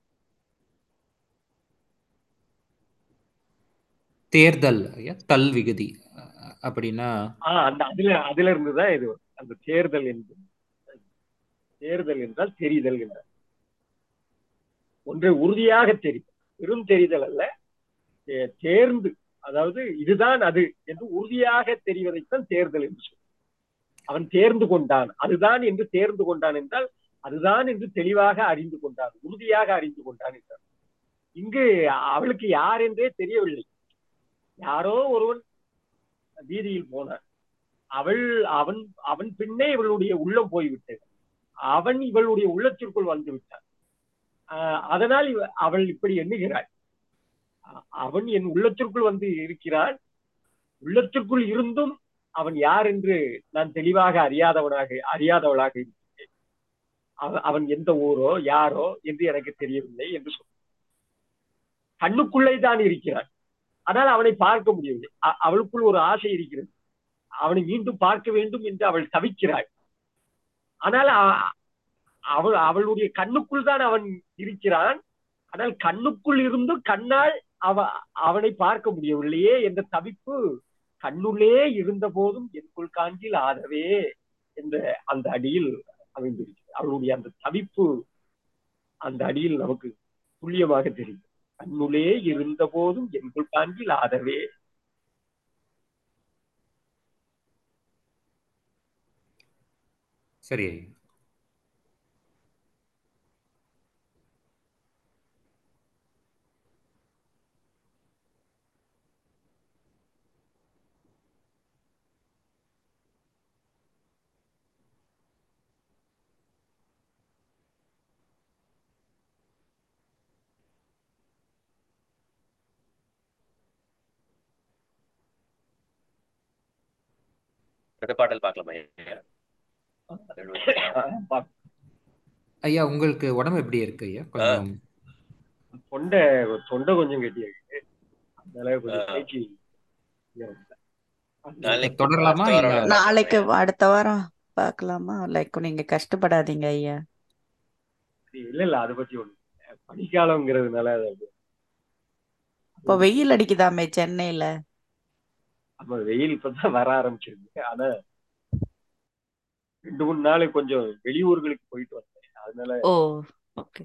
தேர்தல் ஐயா தல் விகுதி அ- அப்படின்னா ஆஹ் அந்த அதுல அதுல இருந்துதான் இது வரும். அந்த தேர்தல் என்பது தேர்தல் என்றால் தெரிதல் என்றால் ஒன்றை உறுதியாக தெரிதல் வெறும் தெரிதல் அல்ல தே- தேர்ந்து அதாவது இதுதான் அது என்று உறுதியாக தெரிவதைத்தான் தேர்தல் என்று சொல்லும் அவன் தேர்ந்து கொண்டான் அதுதான் என்று தேர்ந்து கொண்டான் என்றால் அதுதான் என்று தெளிவாக அறிந்து கொண்டான் உறுதியாக அறிந்து கொண்டான் என்றார் இங்கு அவளுக்கு யார் என்றே தெரியவில்லை யாரோ ஒருவன் வீதியில் போனான் அவள் அவன் அவன் பின்னே இவளுடைய உள்ளம் போய்விட்டது அவன் இவளுடைய உள்ளத்திற்குள் வந்து விட்டான் ஆஹ் அதனால் இவ- அவள் இப்படி எண்ணுகிறாள் அ- அவன் என் உள்ளத்திற்குள் வந்து இருக்கிறான் உள்ளத்திற்குள் இருந்தும் அவன் யார் என்று நான் தெளிவாக அறியாதவனாக அறியாதவளாக இருக்கிறேன் அவ- அவன் எந்த ஊரோ யாரோ என்று எனக்கு தெரியவில்லை என்று சொன்னான் கண்ணுக்குள்ளே தான் இருக்கிறான் ஆனால் அவனை பார்க்க முடியவில்லை அ- அவளுக்குள் ஒரு ஆசை இருக்கிறது அவனை மீண்டும் பார்க்க வேண்டும் என்று அவள் தவிக்கிறாள் ஆனால் அ- அவள் அவளுடைய கண்ணுக்குள் தான் அவன் இருக்கிறான் ஆனால் கண்ணுக்குள் இருந்து கண்ணால் அவ அவனை பார்க்க முடியவில்லையே என்ற தவிப்பு கண்ணுள்ளே இருந்த போதும் எனக்குள் காஞ்சில் ஆதவே என்ற அந்த அடியில் அமைந்திருக்கிறது அவளுடைய அந்த தவிப்பு அந்த அடியில் நமக்கு துல்லியமாக தெரியும் கண்ணுள்ளே இருந்த போதும் எனக்குள் காஞ்சில் ஆதவே சரி ஐயா அடுத்த பாடல் பார்க்கலாமா ஐயா? பா- ஐயா உங்களுக்கு உடம்பு எப்படி இருக்கு ஐயா கொஞ்சம் தொண்டை தொண்டை கொஞ்சம் கெட்டியாயிருக்கு அதனால கொஞ்சம் ஆ. பேச்சு நாளைக்கு தொடரலாமா அடுத்த வாரம் இல்ல வரலாம். நாளைக்கு அடுத்த வாரம் பார்க்கலாமா லைக் நீங்க கஷ்டப்படாதீங்க ஐயா இல்ல இல்ல அதை பத்தி ஒண்ணு பனிக்காலம்ங்கிறதுனால அது இப்போ வெயில் அடிக்குதாமே சென்னையில அப்ப வெயில் இப்பதான் வர ஆரம்பிச்சிருக்கு ஆனா ரெண்டு மூணு நாள் கொஞ்சம் வெளியூர்களுக்கு போயிட்டு வந்தேன் அதனால ஓ ஓகே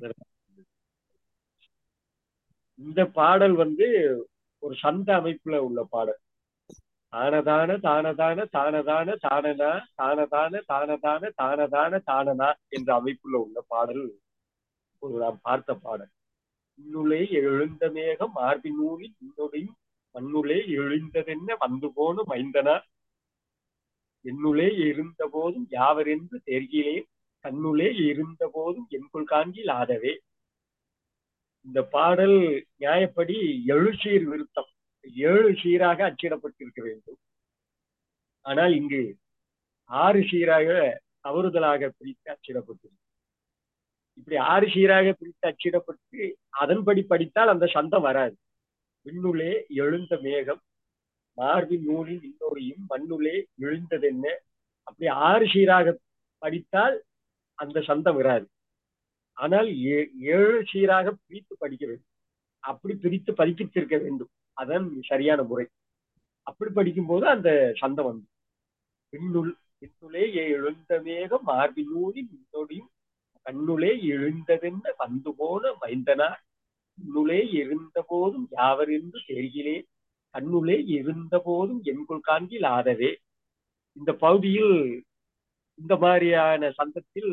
இந்த பாடல் வந்து ஒரு சந்த அமைப்புல உள்ள பாடல் தானதான தானதான தானதான தானனா தானதான தானதான தானதான தானனா என்ற அமைப்புல உள்ள பாடல் ஒரு நாம் பார்த்த பாடல் இன்னுளே எழுந்த மேகம் மார்பின் நூலில் இன்னொடையும் மண்ணுளே எழுந்ததென்ன வந்து போன மைந்தனா என்னுளே இருந்த போதும் யாவரென்று தெர்கிலே கண்ணுளே இருந்த போதும் என்குள் காஞ்சில் ஆதவே இந்த பாடல் நியாயப்படி எழு சீர் விருத்தம் ஏழு சீராக அச்சிடப்பட்டிருக்க வேண்டும் ஆனால் இங்கு ஆறு சீராக தவறுதலாக பிரித்து அச்சிடப்பட்டிருக்கு இப்படி ஆறு சீராக பிரித்து அச்சிடப்பட்டு அதன்படி படித்தால் அந்த சந்தம் வராது விண்ணுளே எழுந்த மேகம் மார்பின் நூலில் இன்னொரையும் மண்ணுளே எழுந்ததென்ன அப்படி ஆறு சீராக படித்தால் அந்த சந்தம் வராது ஆனால் ஏ- ஏழு சீராக பிரித்து படிக்க வேண்டும் அப்படி பிரித்து பதிப்பித்திருக்க வேண்டும் அதான் சரியான முறை அப்படி படிக்கும்போது அந்த சந்தம் வந்து விண்ணுள் விண்ணுளே எழுந்த மேகம் மார்பின் நூலில் இன்னொடியும் கண்ணுளே எழுந்ததென்ன வந்து போன மைந்தனார் கண்ணுளே இருந்த போதும் யாவர் என்று தெரிகிறேன் கண்ணுளே இருந்த போதும் என்குள் காண்கில் ஆதவே இந்த பகுதியில் இந்த மாதிரியான சந்தத்தில்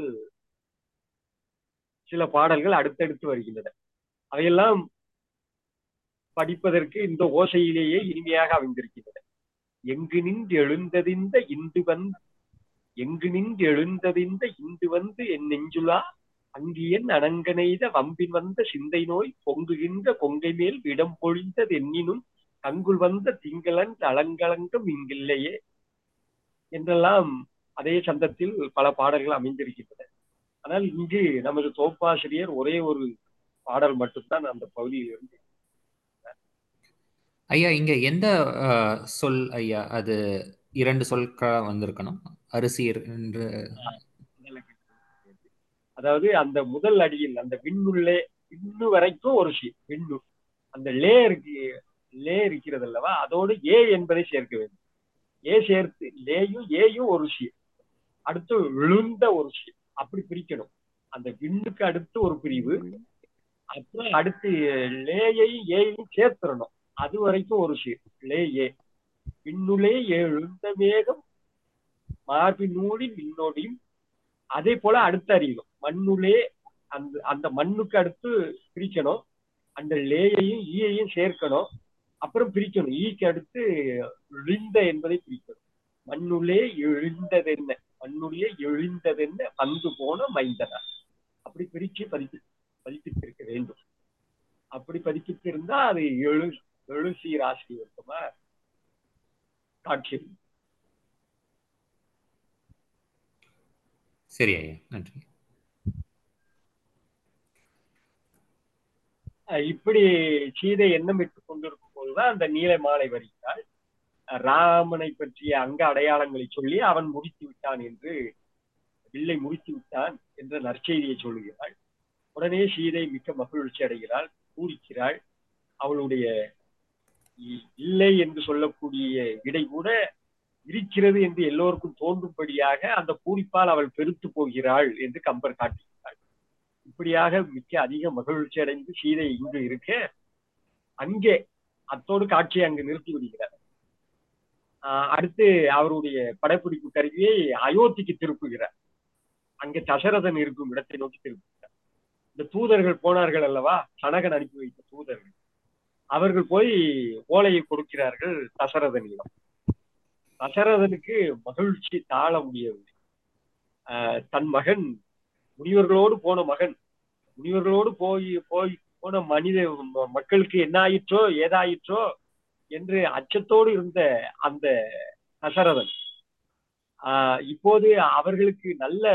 சில பாடல்கள் அடுத்தடுத்து வருகின்றன அவையெல்லாம் படிப்பதற்கு இந்த ஓசையிலேயே இனிமையாக அமைந்திருக்கின்றன எங்கு நின்று எழுந்ததிந்த இந்து வந்து எங்கு நின்று எழுந்ததிந்த இந்து வந்து என் நெஞ்சுலா அங்கியன் அனங்கனைத வம்பின் வந்த சிந்தை நோய் பொங்குகின்ற கொங்கை மேல் விடம் பொழிந்தது எண்ணினும் கங்குல் வந்த திங்களன் அலங்கலங்கம் இங்கில்லையே என்றெல்லாம் அதே சந்தத்தில் பல பாடல்கள் அமைந்திருக்கின்றன ஆனால் இங்கு நமது தோப்பாசிரியர் ஒரே ஒரு பாடல் மட்டும்தான் அந்த பகுதியில் இருந்து ஐயா இங்க எந்த அஹ், சொல் ஐயா அது இரண்டு சொற்களா வந்திருக்கணும் அரிசி என்று அதாவது அந்த முதல் அடியில் அந்த விண்ணுள்ளே விண்ணு வரைக்கும் ஒரு ஷி விண்ணு அந்த லே இருக்கு லே இருக்கிறது அல்லவா அதோடு ஏ என்பதை சேர்க்க வேண்டும் ஏ சேர்த்து லேயும் ஏயும் ஒரு ஷி அடுத்து விழுந்த ஒரு ஷி அப்படி பிரிக்கணும் அந்த விண்ணுக்கு அடுத்து ஒரு பிரிவு அப்புறம் அடுத்து லேயையும் ஏயையும் சேர்த்துடணும் அது வரைக்கும் ஒரு ஷி லே ஏ விண்ணுலே எழுந்த மேகம் மார்பின் நூலின் விண்ணோடியும் அதே போல அடுத்து அறியணும் மண்ணுலே அந்த அந்த மண்ணுக்கு அடுத்து பிரிக்கணும் அந்த லேயையும் ஈயையும் சேர்க்கணும் அப்புறம் பிரிக்கணும் ஈக்கு அடுத்து இழிந்த என்பதை பிரிக்கணும் மண்ணுலே எழுந்ததென்ன மண்ணுலே எழுந்ததென்ன வந்து போன மைந்தனா அப்படி பிரிச்சு பதிப்பு பதிப்பித்திருக்க வேண்டும் அப்படி பதிப்பித்திருந்தா அது எழு எழு சீராசி இருக்குமா காட்சி சரி ஐயா நன்றி அஹ் இப்படி சீதை எண்ணமிட்டுக் கொண்டிருக்கும் போதுதான் அந்த நீல மாலை வருகிறாள் அஹ் ராமனை பற்றிய அங்க அடையாளங்களை சொல்லி அவன் முடித்து விட்டான் என்று வில்லை முடித்து விட்டான் என்ற நற்செய்தியை சொல்லுகிறாள் உடனே சீதை மிக்க மகிழ்ச்சி அடைகிறாள் பூரிக்கிறாள் அவளுடைய இ- இல்லை என்று சொல்லக்கூடிய விடை கூட இருக்கிறது என்று எல்லோருக்கும் தோன்றும்படியாக அந்த பூரிப்பால் அவள் பெருத்து போகிறாள் என்று கம்பர் காட்டுகிறாள் இப்படியாக மிக்க அதிக மகிழ்ச்சி அடைந்து சீதை இங்கு இருக்க அங்கே அத்தோடு காட்சியை அங்கு நிறுத்தி விடுகிறார் ஆஹ் அடுத்து அவருடைய படப்பிடிப்பு கருவியை அயோத்திக்கு திருப்புகிறார் அங்கே தசரதன் இருக்கும் இடத்தை நோக்கி திருப்புகிறார் இந்த தூதர்கள் போனார்கள் அல்லவா சனகன் அனுப்பி வைத்த தூதர்கள் அவர்கள் போய் ஓலையை கொடுக்கிறார்கள் தசரதனிடம் தசரதனுக்கு மகிழ்ச்சி தாழ முடியவில்லை ஆஹ் தன் மகன் முனிவர்களோடு போன மகன் முனிவர்களோடு போய் போய் போன மனித ம- மக்களுக்கு என்ன ஆயிற்றோ ஏதாயிற்றோ என்று அச்சத்தோடு இருந்த அந்த தசரதன் ஆஹ் இப்போது அவர்களுக்கு நல்ல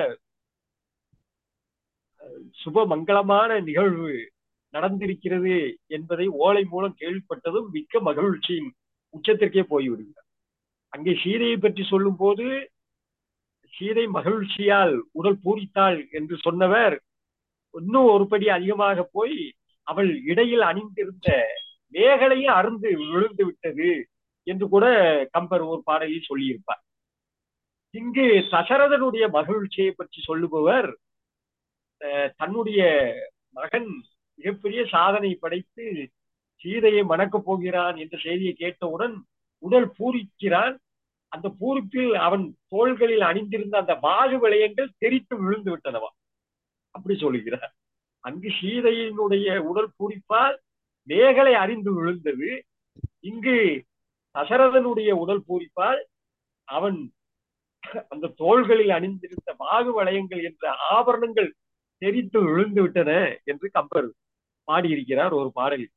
அஹ், சுப மங்களமான நிகழ்வு நடந்திருக்கிறது என்பதை ஓலை மூலம் கேள்விப்பட்டதும் மிக்க மகிழ்ச்சியின் உச்சத்திற்கே போய்விடுகிறார் அங்கே சீதையை பற்றி சொல்லும் போது சீதை மகிழ்ச்சியால் உடல் பூரித்தாள் என்று சொன்னவர் இன்னும் ஒரு படி அதிகமாக போய் அவள் இடையில் அணிந்திருந்த மேகலையும் அருந்து விழுந்து விட்டது என்று கூட கம்பர் ஒரு பாடலில் சொல்லியிருப்பார் இங்கு தசரதனுடைய மகிழ்ச்சியை பற்றி சொல்லுபவர் அஹ், தன்னுடைய மகன் மிகப்பெரிய சாதனை படைத்து சீதையை மணக்கப் போகிறான் என்ற செய்தியை கேட்டவுடன் உடல் பூரிக்கிறான் அந்த பூரிப்பில் அவன் தோள்களில் அணிந்திருந்த அந்த வாகு வளையங்கள் தெரித்து விழுந்து விட்டனவா அப்படி சொல்லுகிறார் அங்கு சீதையினுடைய உடல் பூரிப்பால் மேகலை அறிந்து விழுந்தது இங்கு தசரதனுடைய உடல் பூரிப்பால் அவன் அந்த தோள்களில் அணிந்திருந்த வாகு வளையங்கள் என்ற ஆபரணங்கள் தெரித்து விழுந்து விட்டன என்று கம்பர் பாடியிருக்கிறார் ஒரு பாடலில்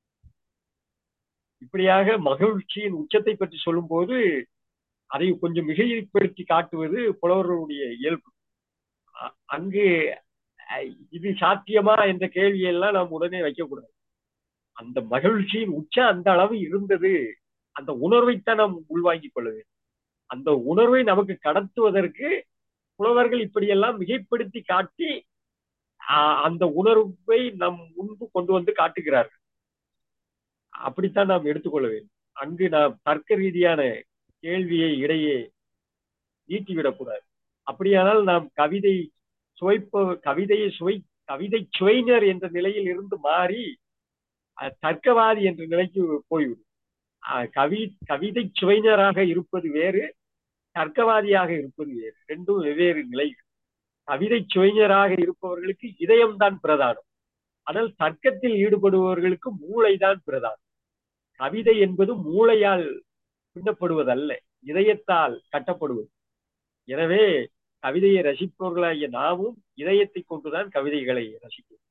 இப்படியாக மகிழ்ச்சியின் உச்சத்தை பற்றி சொல்லும்போது அதை கொஞ்சம் மிகைப்படுத்தி காட்டுவது புலவர்களுடைய இயல்பு அ- அங்கு அஹ், இது சாத்தியமா என்ற கேள்வியெல்லாம் நாம் உடனே வைக்கக்கூடாது அந்த மகிழ்ச்சியின் உச்சம் அந்த அளவு இருந்தது அந்த உணர்வைத்தான் நாம் உள்வாங்கிக் கொள்ள வேண்டும் அந்த உணர்வை நமக்கு கடத்துவதற்கு புலவர்கள் இப்படியெல்லாம் மிகைப்படுத்தி காட்டி ஆஹ், அந்த உணர்வை நம் முன்பு கொண்டு வந்து காட்டுகிறார்கள் அப்படித்தான் நாம் எடுத்துக்கொள்ள வேண்டும் அங்கு நாம் தர்க்க ரீதியான கேள்வியை இடையே நீட்டிவிடக்கூடாது அப்படியானால் நாம் கவிதை சுவைப்ப கவிதையை சுவை கவிதை சுவைஞர் என்ற நிலையில் இருந்து மாறி அஹ், தர்க்கவாதி என்ற நிலைக்கு போய்விடும் அஹ், கவி கவிதை சுவைஞராக இருப்பது வேறு தர்க்கவாதியாக இருப்பது வேறு ரெண்டும் வெவ்வேறு நிலைகள் கவிதை சுவைஞராக இருப்பவர்களுக்கு இதயம்தான் பிரதானம் ஆனால் தர்க்கத்தில் ஈடுபடுபவர்களுக்கு மூளைதான் பிரதானம் கவிதை என்பது மூளையால் பின்னப்படுவதல்ல இதயத்தால் கட்டப்படுவது எனவே கவிதையை ரசிப்பவர்களாகிய நாமும் இதயத்தை கொண்டுதான் கவிதைகளை ரசிக்கிறோம்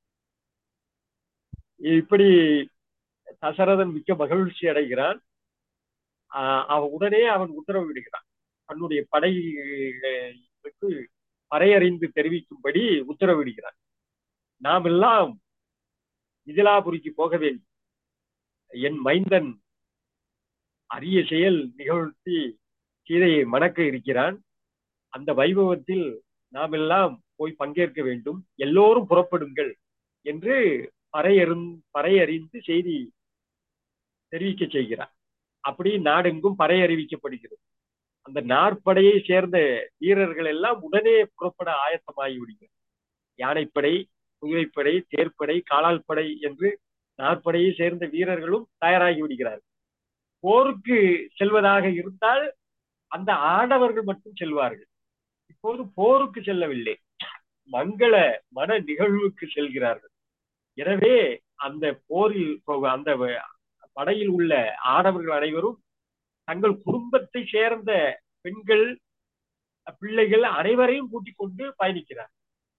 இப்படி தசரதன் மிக்க மகிழ்ச்சி அடைகிறான் ஆஹ் அவன் உடனே அவன் உத்தரவு விடுகிறான் தன்னுடைய படைகளுக்கு பறையறிந்து தெரிவிக்கும்படி உத்தரவிடுகிறான் நாம் எல்லாம் மிதிலாபுரிக்கு போக வேண்டும் என் மைந்தன் அரிய செயல் நிகழ்த்தி சீதையை மணக்க இருக்கிறான் அந்த வைபவத்தில் நாம் எல்லாம் போய் பங்கேற்க வேண்டும் எல்லோரும் புறப்படுங்கள் என்று பறையறிந் பறையறிந்து செய்தி தெரிவிக்க செய்கிறார் அப்படி நாடெங்கும் பறை அறிவிக்கப்படுகிறது அந்த நாற்படையை சேர்ந்த வீரர்கள் எல்லாம் உடனே புறப்பட ஆயத்தமாகி விடுகிறார் யானைப்படை குதிரைப்படை தேர்ப்படை காலால் படை என்று நாற்படையை சேர்ந்த வீரர்களும் தயாராகி விடுகிறார்கள் போருக்கு செல்வதாக இருந்தால் அந்த ஆடவர்கள் மட்டும் செல்வார்கள் இப்போது போருக்கு செல்லவில்லை மங்கள மன நிகழ்வுக்கு செல்கிறார்கள் எனவே அந்த போரில் அந்த படையில் உள்ள ஆடவர்கள் அனைவரும் தங்கள் குடும்பத்தை சேர்ந்த பெண்கள் பிள்ளைகள் அனைவரையும் கூட்டிக் கொண்டு பயணிக்கிறார்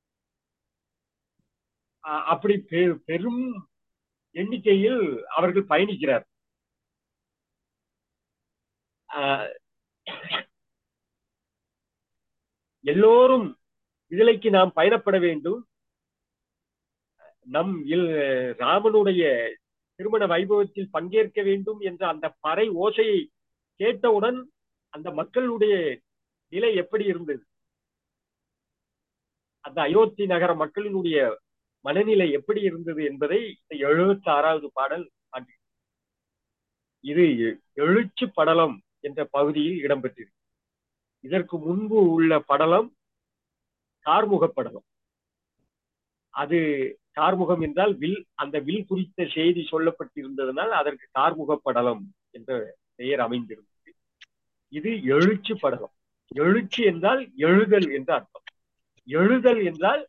அப்படி பெரும் எண்ணிக்கையில் அவர்கள் பயணிக்கிறார் எல்லோரும் விடுதலைக்கு நாம் பயணப்பட வேண்டும் நம் ராமனுடைய திருமண வைபவத்தில் பங்கேற்க வேண்டும் என்ற அந்த பறை ஓசையை கேட்டவுடன் அந்த மக்களுடைய நிலை எப்படி இருந்தது அந்த அயோத்தி நகர மக்களினுடைய மனநிலை எப்படி இருந்தது என்பதை இந்த எழுபத்தி ஆறாவது பாடல் காட்டு இது எழுச்சி படலம் என்ற பகுதியில் இடம்பெற்றிருக்கு இதற்கு முன்பு உள்ள படலம் கார்முக படலம் அது கார்முகம் என்றால் வில் அந்த வில் குறித்த செய்தி சொல்லப்பட்டிருந்ததனால் அதற்கு கார்முக படலம் என்ற பெயர் அமைந்திருந்தது இது எழுச்சி படலம் எழுச்சி என்றால் எழுதல் என்று அர்த்தம் எழுதல் என்றால்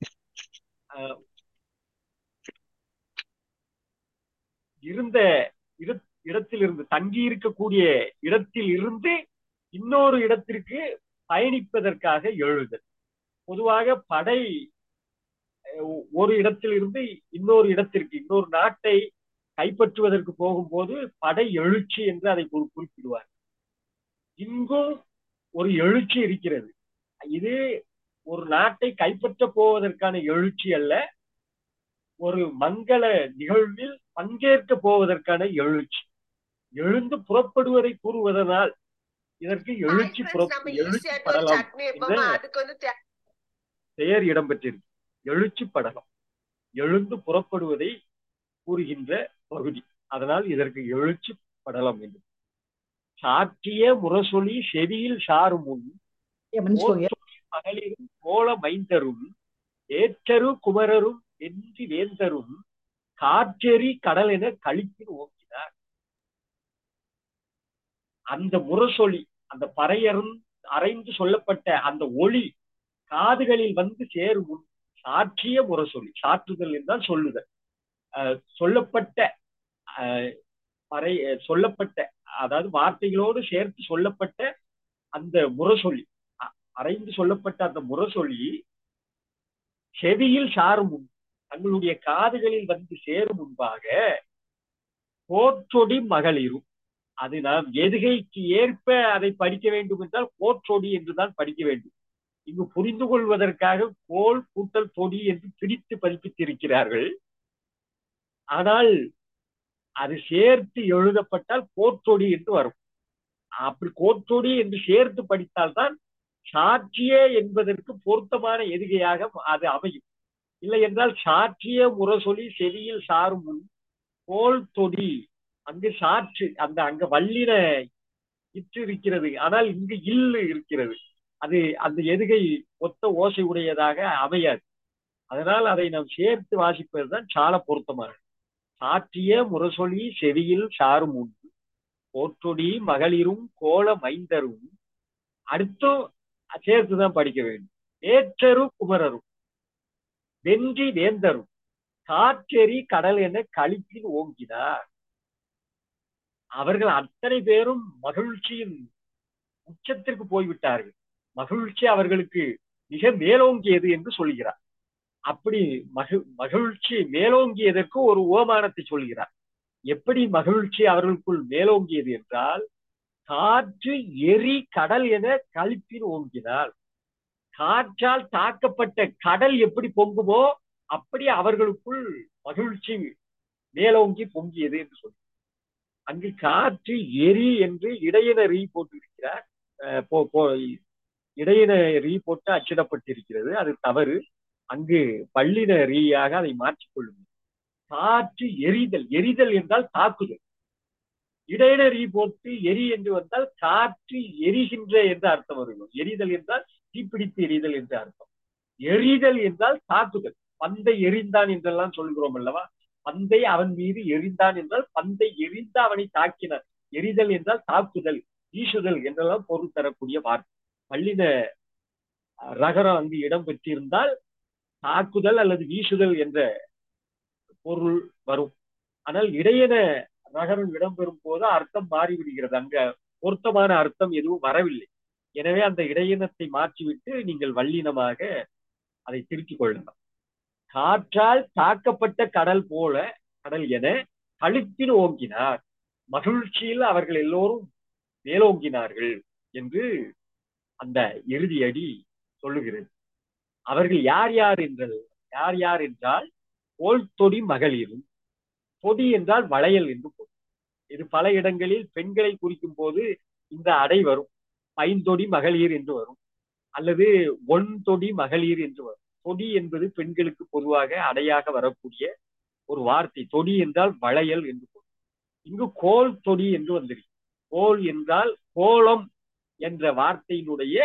இருந்த இடத்தில் இருந்து தங்கி இருக்கக்கூடிய இடத்தில் இருந்து இன்னொரு இடத்திற்கு பயணிப்பதற்காக எழுதல் பொதுவாக படை ஒரு இடத்தில் இருந்து இன்னொரு இடத்திற்கு இன்னொரு நாட்டை கைப்பற்றுவதற்கு போகும்போது படை எழுச்சி என்று அதை குறிப்பிடுவார் இங்கும் ஒரு எழுச்சி இருக்கிறது இது ஒரு நாட்டை கைப்பற்ற போவதற்கான எழுச்சி அல்ல ஒரு மங்கள நிகழ்வில் பங்கேற்க போவதற்கான எழுச்சி எழுந்து புறப்படுவதை கூறுவதனால் இதற்கு எழுச்சி எழுச்சி படலம் பெயர் இடம்பெற்றிருக்கு எழுச்சி படலம் எழுந்து புறப்படுவதை கூறுகின்ற பகுதி அதனால் இதற்கு எழுச்சி படலம் என்று சாற்றிய முரசொலி செவியில் சாரும் முன் ஐயா, மன்னிச்சுக்கோங்க மகளிரும் கோல மைந்தரும் ஏற்றரு குமரரும் வென்றி வேந்தரும் காற்றெறி கடல் என கழிப்பில் ஓங்கினார் அந்த முரசொலி அந்த பறையரும் அரைந்து சொல்லப்பட்ட அந்த ஒளி காதுகளில் வந்து சேரும் முன் சாற்றிய முரசொலி சாற்றுதல் என்றால் சொல்லுதல் அஹ் சொல்லப்பட்ட அஹ், பறை அஹ், சொல்லப்பட்ட அதாவது வார்த்தைகளோடு சேர்த்து சொல்லப்பட்ட அந்த முரசொலி அ- அரைந்து சொல்லப்பட்ட அந்த முரசொலி செவியில் சாரும் முன் தங்களுடைய காதுகளில் வந்து சேரும் முன்பாக போற்றொடி மகளிரும் அது நாம் எதுகைக்கு ஏற்ப அதை படிக்க வேண்டும் என்றால் போற்றொடி என்றுதான் படிக்க வேண்டும் இங்கு புரிந்து கொள்வதற்காக கோல் கூட்டல் தொடி என்று பிரித்து பதிப்பித்திருக்கிறார்கள் ஆனால் அது சேர்த்து எழுதப்பட்டால் கோற்றொடி என்று வரும் அப்படி கோற்றொடி என்று சேர்த்து படித்தால்தான் சாட்சிய என்பதற்கு பொருத்தமான எதுகையாக அது அமையும் இல்லை என்றால் சாற்றிய முரசொலி செவியில் சாரும் முன் கோல் தொடி அங்கு சாற்று அந்த அங்க வல்லின இற்று இருக்கிறது ஆனால் இங்கு இல்லு இருக்கிறது அது அந்த எதுகை ஒத்த ஓசை உடையதாக அமையாது அதனால் அதை நாம் சேர்த்து வாசிப்பதுதான் சால பொருத்தமானது சாற்றிய முரசொலி செவியில் சாரும் முன் போற்றொடி மகளிரும் கோல மைந்தரும் அடுத்தும் சேர்த்துதான் படிக்க வேண்டும் ஏற்றரு குமரரும் வென்றி வேந்தரும் காற்றெறி கடல் என களிப்பில் ஓங்கினார் அவர்கள் அத்தனை பேரும் மகிழ்ச்சியின் உச்சத்திற்கு போய்விட்டார்கள் மகிழ்ச்சி அவர்களுக்கு மிக மேலோங்கியது என்று சொல்கிறார் அப்படி மகிழ் மகிழ்ச்சி மேலோங்கியதற்கு ஒரு ஓமானத்தை சொல்கிறார் எப்படி மகிழ்ச்சி அவர்களுக்குள் மேலோங்கியது என்றால் காற்று எரி கடல் என களிப்பில் ஓங்கினார் காற்றால் தாக்கப்பட்ட கடல் எப்படி பொங்குமோ அப்படி அவர்களுக்குள் மகிழ்ச்சி மேலோங்கி பொங்கியது என்று சொல்லி அங்கு காற்று எரி என்று இடையின ரீ போட்டிருக்கிறார் அஹ் போ- போ- இடையின ரீ போட்டு அச்சிடப்பட்டிருக்கிறது அது தவறு அங்கு பள்ளின ரீயாக அதை மாற்றிக் கொள்ளுங்கள் காற்று எரிதல் எரிதல் என்றால் தாக்குதல் இடையின ரீ போட்டு எரி என்று வந்தால் காற்று எரிகின்ற என்று அர்த்தம் வரும் எரிதல் என்றால் தீப்பிடித்து எரிதல் என்று அர்த்தம் எரிதல் என்றால் தாக்குதல் பந்தை எரிந்தான் என்றெல்லாம் சொல்கிறோம் அல்லவா பந்தை அவன் மீது எரிந்தான் என்றால் பந்தை எரிந்து அவனை தாக்கினான் எரிதல் என்றால் தாக்குதல் வீசுதல் என்றெல்லாம் பொருள் தரக்கூடிய வார்த்தை பள்ளின அஹ், ரகரம் அங்கு இடம் பெற்றிருந்தால் தாக்குதல் அல்லது வீசுதல் என்ற பொருள் வரும் ஆனால் இடையன ரகரம் இடம்பெறும் போது அர்த்தம் மாறிவிடுகிறது அங்க பொருத்தமான அர்த்தம் எதுவும் வரவில்லை எனவே அந்த இடையினத்தை மாற்றிவிட்டு நீங்கள் வல்லினமாக அதை திருத்திக் கொள்ளலாம் காற்றால் தாக்கப்பட்ட கடல் போல கடல் என கழுத்தில் ஓங்கினார் மகிழ்ச்சியில் அவர்கள் எல்லோரும் மேலோங்கினார்கள் என்று அந்த இறுதியடி சொல்லுகிறது அவர்கள் யார் யார் என்றது யார் யார் என்றால் கோல் தொடி மகளிரும் தொடி என்றால் வளையல் என்று பொருள் இது பல இடங்களில் பெண்களை குறிக்கும் போது இந்த அடை வரும் பைந்தொடி மகளிர் என்று வரும் அல்லது ஒன் தொடி மகளிர் என்று வரும் தொடி என்பது பெண்களுக்கு பொதுவாக அடையாக வரக்கூடிய ஒரு வார்த்தை தொடி என்றால் வளையல் என்று பொருள் இங்கு கோல் தொடி என்று வந்திருக்கு கோல் என்றால் கோலம் என்ற வார்த்தையினுடைய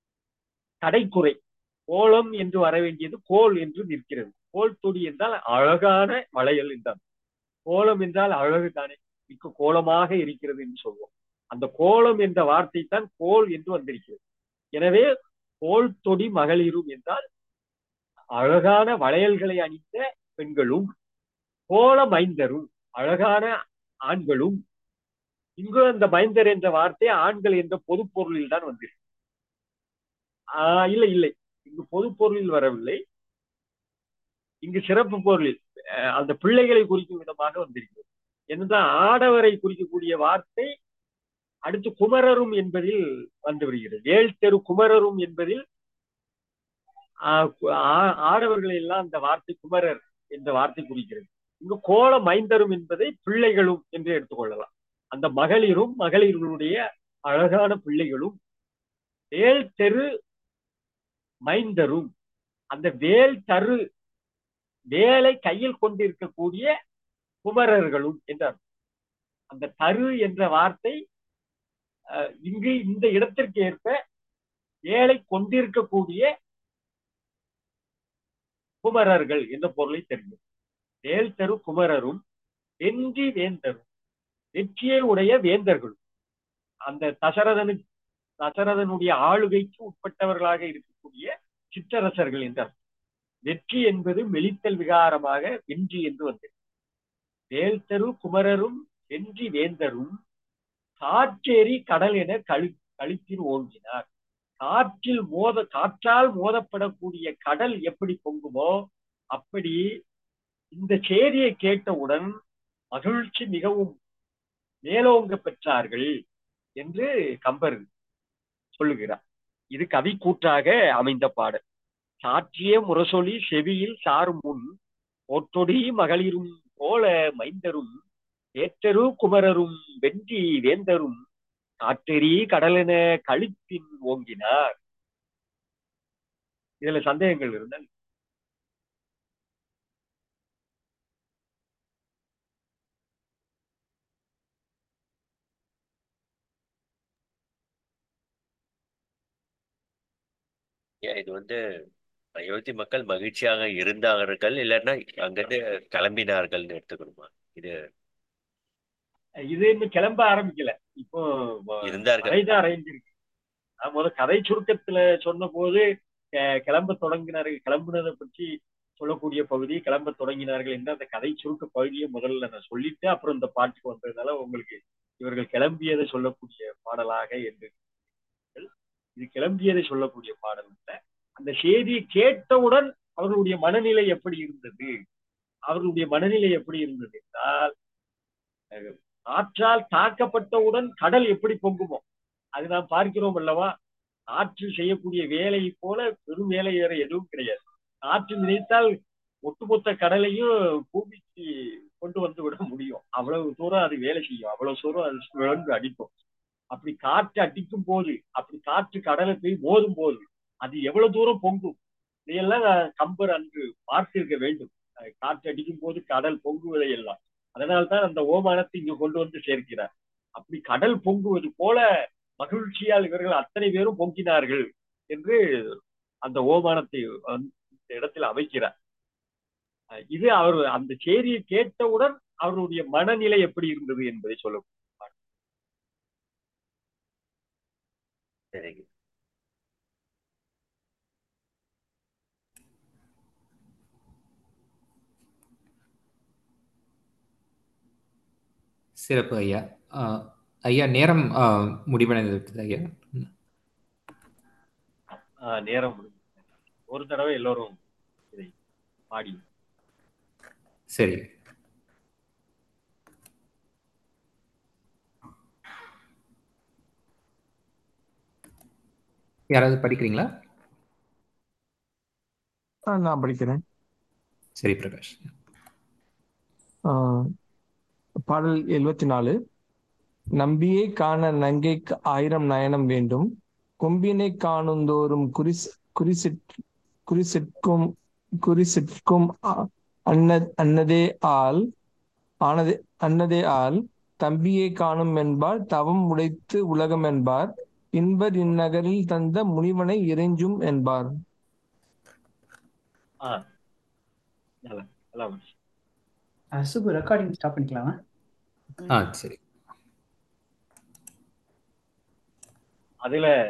கடைக்குறை கோலம் என்று வர வேண்டியது கோல் என்று நிற்கிறது கோல் தொடி என்றால் அழகான வளையல் என்றால் கோலம் என்றால் அழகு தானே மிக்க கோலமாக இருக்கிறது என்று சொல்வோம் அந்த கோலம் என்ற வார்த்தை தான் கோல் என்று வந்திருக்கிறது எனவே கோல் தொடி மகளிரும் என்றால் அழகான வளையல்களை அணிந்த பெண்களும் கோல மைந்தரும் அழகான ஆண்களும் இங்கு அந்த மைந்தர் என்ற வார்த்தை ஆண்கள் என்ற பொது பொருளில் தான் வந்திருக்கு ஆஹ் இல்லை இல்லை இங்கு பொது பொருளில் வரவில்லை இங்கு சிறப்பு பொருளில் அஹ் அந்த பிள்ளைகளை குறிக்கும் விதமாக வந்திருக்கிறது என்னதான் ஆடவரை குறிக்கக்கூடிய வார்த்தை அடுத்து குமரரும் என்பதில் வந்து வருகிறது ஏழ் தெரு குமரரும் என்பதில் ஆஹ் கு- ஆ- ஆடவர்களை எல்லாம் அந்த வார்த்தை குமரர் என்ற வார்த்தை குறிக்கிறது இங்கு கோல மைந்தரும் என்பதை பிள்ளைகளும் என்று எடுத்துக்கொள்ளலாம் அந்த மகளிரும் மகளிர்களுடைய அழகான பிள்ளைகளும் வேல் தெரு மைந்தரும் அந்த வேல் தரு வேலை கையில் கொண்டிருக்கக்கூடிய குமரர்களும் என்றார் அந்த தரு என்ற வார்த்தை அஹ், இங்கு இந்த இடத்திற்கு ஏற்ப ஏழை கொண்டிருக்கக்கூடிய குமரர்கள் என்ற பொருளை தெரியும் வேல் தரு குமரரும் வென்றி வேந்தரும் வெற்றியை உடைய வேந்தர்களும் அந்த தசரதனு தசரதனுடைய ஆளுகைக்கு உட்பட்டவர்களாக இருக்கக்கூடிய சிற்றரசர்கள் என்ற அர்த்தம். வெற்றி என்பது மெலித்தல் விகாரமாக வென்றி என்று வந்தது வேல் தரு குமரரும் வென்றி வேந்தரும் காற்றேறி கடல் என கழு கழுத்தில் ஓங்கினார் காற்றில் மோத காற்றால் மோதப்படக்கூடிய கடல் எப்படி பொங்குமோ அப்படி இந்த செய்தியை கேட்டவுடன் மகிழ்ச்சி மிகவும் மேலோங்க பெற்றார்கள் என்று கம்பர் சொல்லுகிறார் இது கவி கூற்றாக அமைந்த பாடல் சாற்றிய முரசொலி செவியில் சாரும் முன் போற்றொடி மகளிரும் போல மைந்தரும் ஏற்றரு குமரரும் வென்றி வேந்தரும் காற்றெறி கடலென கழுத்தின் ஓங்கினார் இதுல சந்தேகங்கள் இருந்தால் ஏன் இது வந்து அயோத்தி மக்கள் மகிழ்ச்சியாக இருந்தார்கள் இல்லைன்னா அங்கிருந்து கிளம்பினார்கள்னு எடுத்துக்கணுமா இது இது இன்னும் கிளம்ப ஆரம்பிக்கல இப்போ வ- இருந்தார்கள் கதைதான் அடைஞ்சிருக்கு நான் முத கதை சுருக்கத்துல சொன்ன போது அஹ், கிளம்ப தொடங்கினார்கள் கிளம்புனதை பற்றி சொல்லக்கூடிய பகுதி கிளம்ப தொடங்கினார்கள் என்று அந்த கதை சுருக்க பகுதியை முதல்ல நான் சொல்லிட்டு அப்புறம் இந்த பாட்டுக்கு வந்ததுனால உங்களுக்கு இவர்கள் கிளம்பியதை சொல்லக்கூடிய பாடலாக என்று இது கிளம்பியதை சொல்லக்கூடிய பாடல் இல்ல அந்த செய்தியை கேட்டவுடன் அவர்களுடைய மனநிலை எப்படி இருந்தது அவர்களுடைய மனநிலை எப்படி இருந்தது என்றால் அஹ், காற்றால் தாக்கப்பட்டவுடன் கடல் எப்படி பொங்குமோ அது நாம் பார்க்கிறோம் அல்லவா காற்று செய்யக்கூடிய வேலையை போல பெரும் வேலை வேற எதுவும் கிடையாது காற்று நினைத்தால் ஒட்டுமொத்த கடலையும் பூமிக்கு கொண்டு வந்து விட முடியும் அவ்வளவு தூரம் அது வேலை செய்யும் அவ்வளவு தூரம் அது சுழன்று அடிக்கும் அப்படி காற்று அடிக்கும் போது அப்படி காற்று கடலை போய் மோதும் போது அது எவ்வளவு தூரம் பொங்கும் இதையெல்லாம் கம்பர் அன்று பார்த்திருக்க வேண்டும் அஹ் காற்று அடிக்கும் போது கடல் பொங்குவதை எல்லாம் அதனால்தான் அந்த ஓமானத்தை இங்கு கொண்டு வந்து சேர்க்கிறார் அப்படி கடல் பொங்குவது போல மகிழ்ச்சியால் இவர்கள் அத்தனை பேரும் பொங்கினார்கள் என்று அந்த ஓமானத்தை வந்து இந்த இடத்தில் அமைக்கிறார் அஹ் இது அவர் அந்த செய்தியை கேட்டவுடன் அவருடைய மனநிலை எப்படி இருந்தது என்பதை சொல்ல சரிங்க சிறப்பு ஐயா ஆஹ் ஐயா நேரம் ஆஹ் முடிவடைந்து விட்டது ஐயா ஆஹ் நேரம் முடிஞ்சு. ஒரு தடவை எல்லோரும் இதை பாடி சரி யாராவது படிக்கிறீங்களா ஆ, நான் படிக்கிறேன் சரி பிரகாஷ் ஆ, பாடல் எழுவத்தி நாலு நம்பியை காண நங்கைக்கு ஆயிரம் நயனம் வேண்டும் கொம்பினை காணுந்தோறும் குறிஸ் குறிசிற் குறிசிற்கும் குறிசிற்கும் அ- அன்ன அன்னதே ஆள் ஆனதே அன்னதே ஆள் தம்பியை காணும் என்பார் தவம் உடைத்து உலகம் என்பார் இன்பர் இந்நகரில் தந்த முனிவனை இறைஞ்சும் என்பார் ஆஹ் நல்லா நல்லா வந்துச்சு. அஹ் சுகு ரெக்கார்டிங் ஸ்டாப் பண்ணிக்கலாமா ஆ சரி அதுல